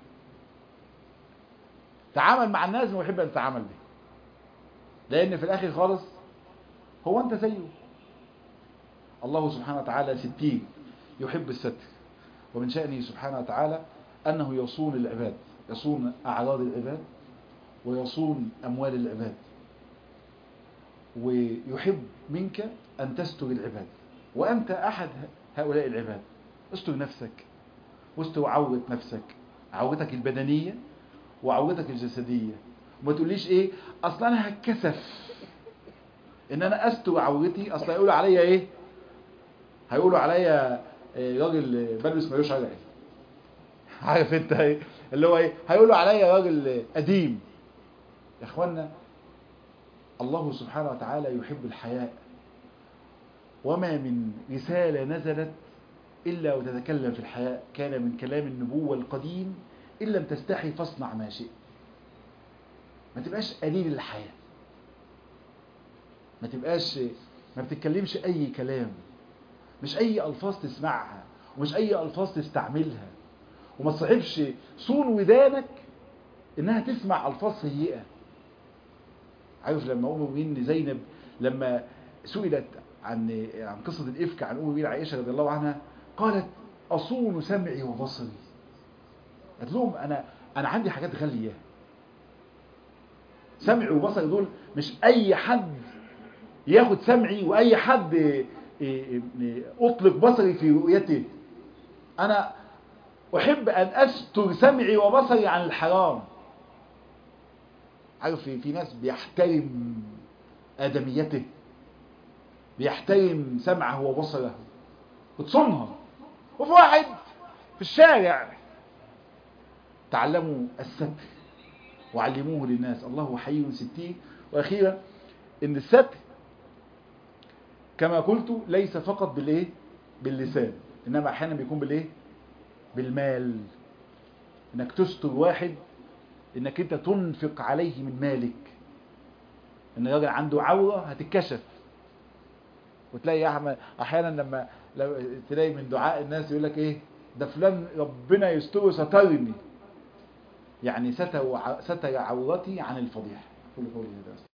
تعامل مع الناس بما يحب ان تتعامل به لان في الاخر خالص هو انت زيه الله سبحانه وتعالى ستين يحب الستر ومن شأنه سبحانه وتعالى أنه يصون العباد يصون أعراض العباد ويصون أموال العباد ويحب منك أن تستر العباد وأنت أحد هؤلاء العباد استر نفسك واستر عورة نفسك عورتك البدنية وعورتك الجسدية وما تقوليش ايه اصلا انا هتكسف ان انا استر عورتي اصلا هيقولوا عليا ايه هيقولوا عليا إيه راجل بلبس ملوش علاج عارف انت ايه اللي هو ايه هيقولوا عليا راجل قديم يا اخوانا الله سبحانه وتعالى يحب الحياء وما من رسالة نزلت إلا وتتكلم في الحياء كان من كلام النبوة القديم إن لم تستحي فاصنع ما شئت ما تبقاش قليل الحياة ما تبقاش ما بتتكلمش أي كلام مش أي ألفاظ تسمعها ومش أي ألفاظ تستعملها وما تصاحبش صون ودانك إنها تسمع ألفاظ سيئة عارف لما أم المؤمنين زينب لما سئلت عن عن قصة الإفك عن أم المؤمنين عائشة رضي الله عنها قالت أصون سمعي وبصري قالت لهم أنا أنا عندي حاجات غالية سمعي وبصري دول مش أي حد ياخد سمعي وأي حد أطلق بصري في رؤيته أنا أحب أن أستر سمعي وبصري عن الحرام عارف في, في ناس بيحترم ادميته بيحترم سمعه وبصره وتصونها وفي واحد في الشارع تعلموا الستر وعلموه للناس الله حي ستير واخيرا ان الستر كما قلت ليس فقط بالايه باللسان انما احيانا بيكون بالايه بالمال انك تستر واحد انك انت تنفق عليه من مالك ان الراجل عنده عورة هتتكشف وتلاقي يا احمد احيانا لما لو تلاقي من دعاء الناس يقول لك ايه ده فلان ربنا يستره سترني يعني ستر ستر عورتي عن الفضيحه كل قولي هذا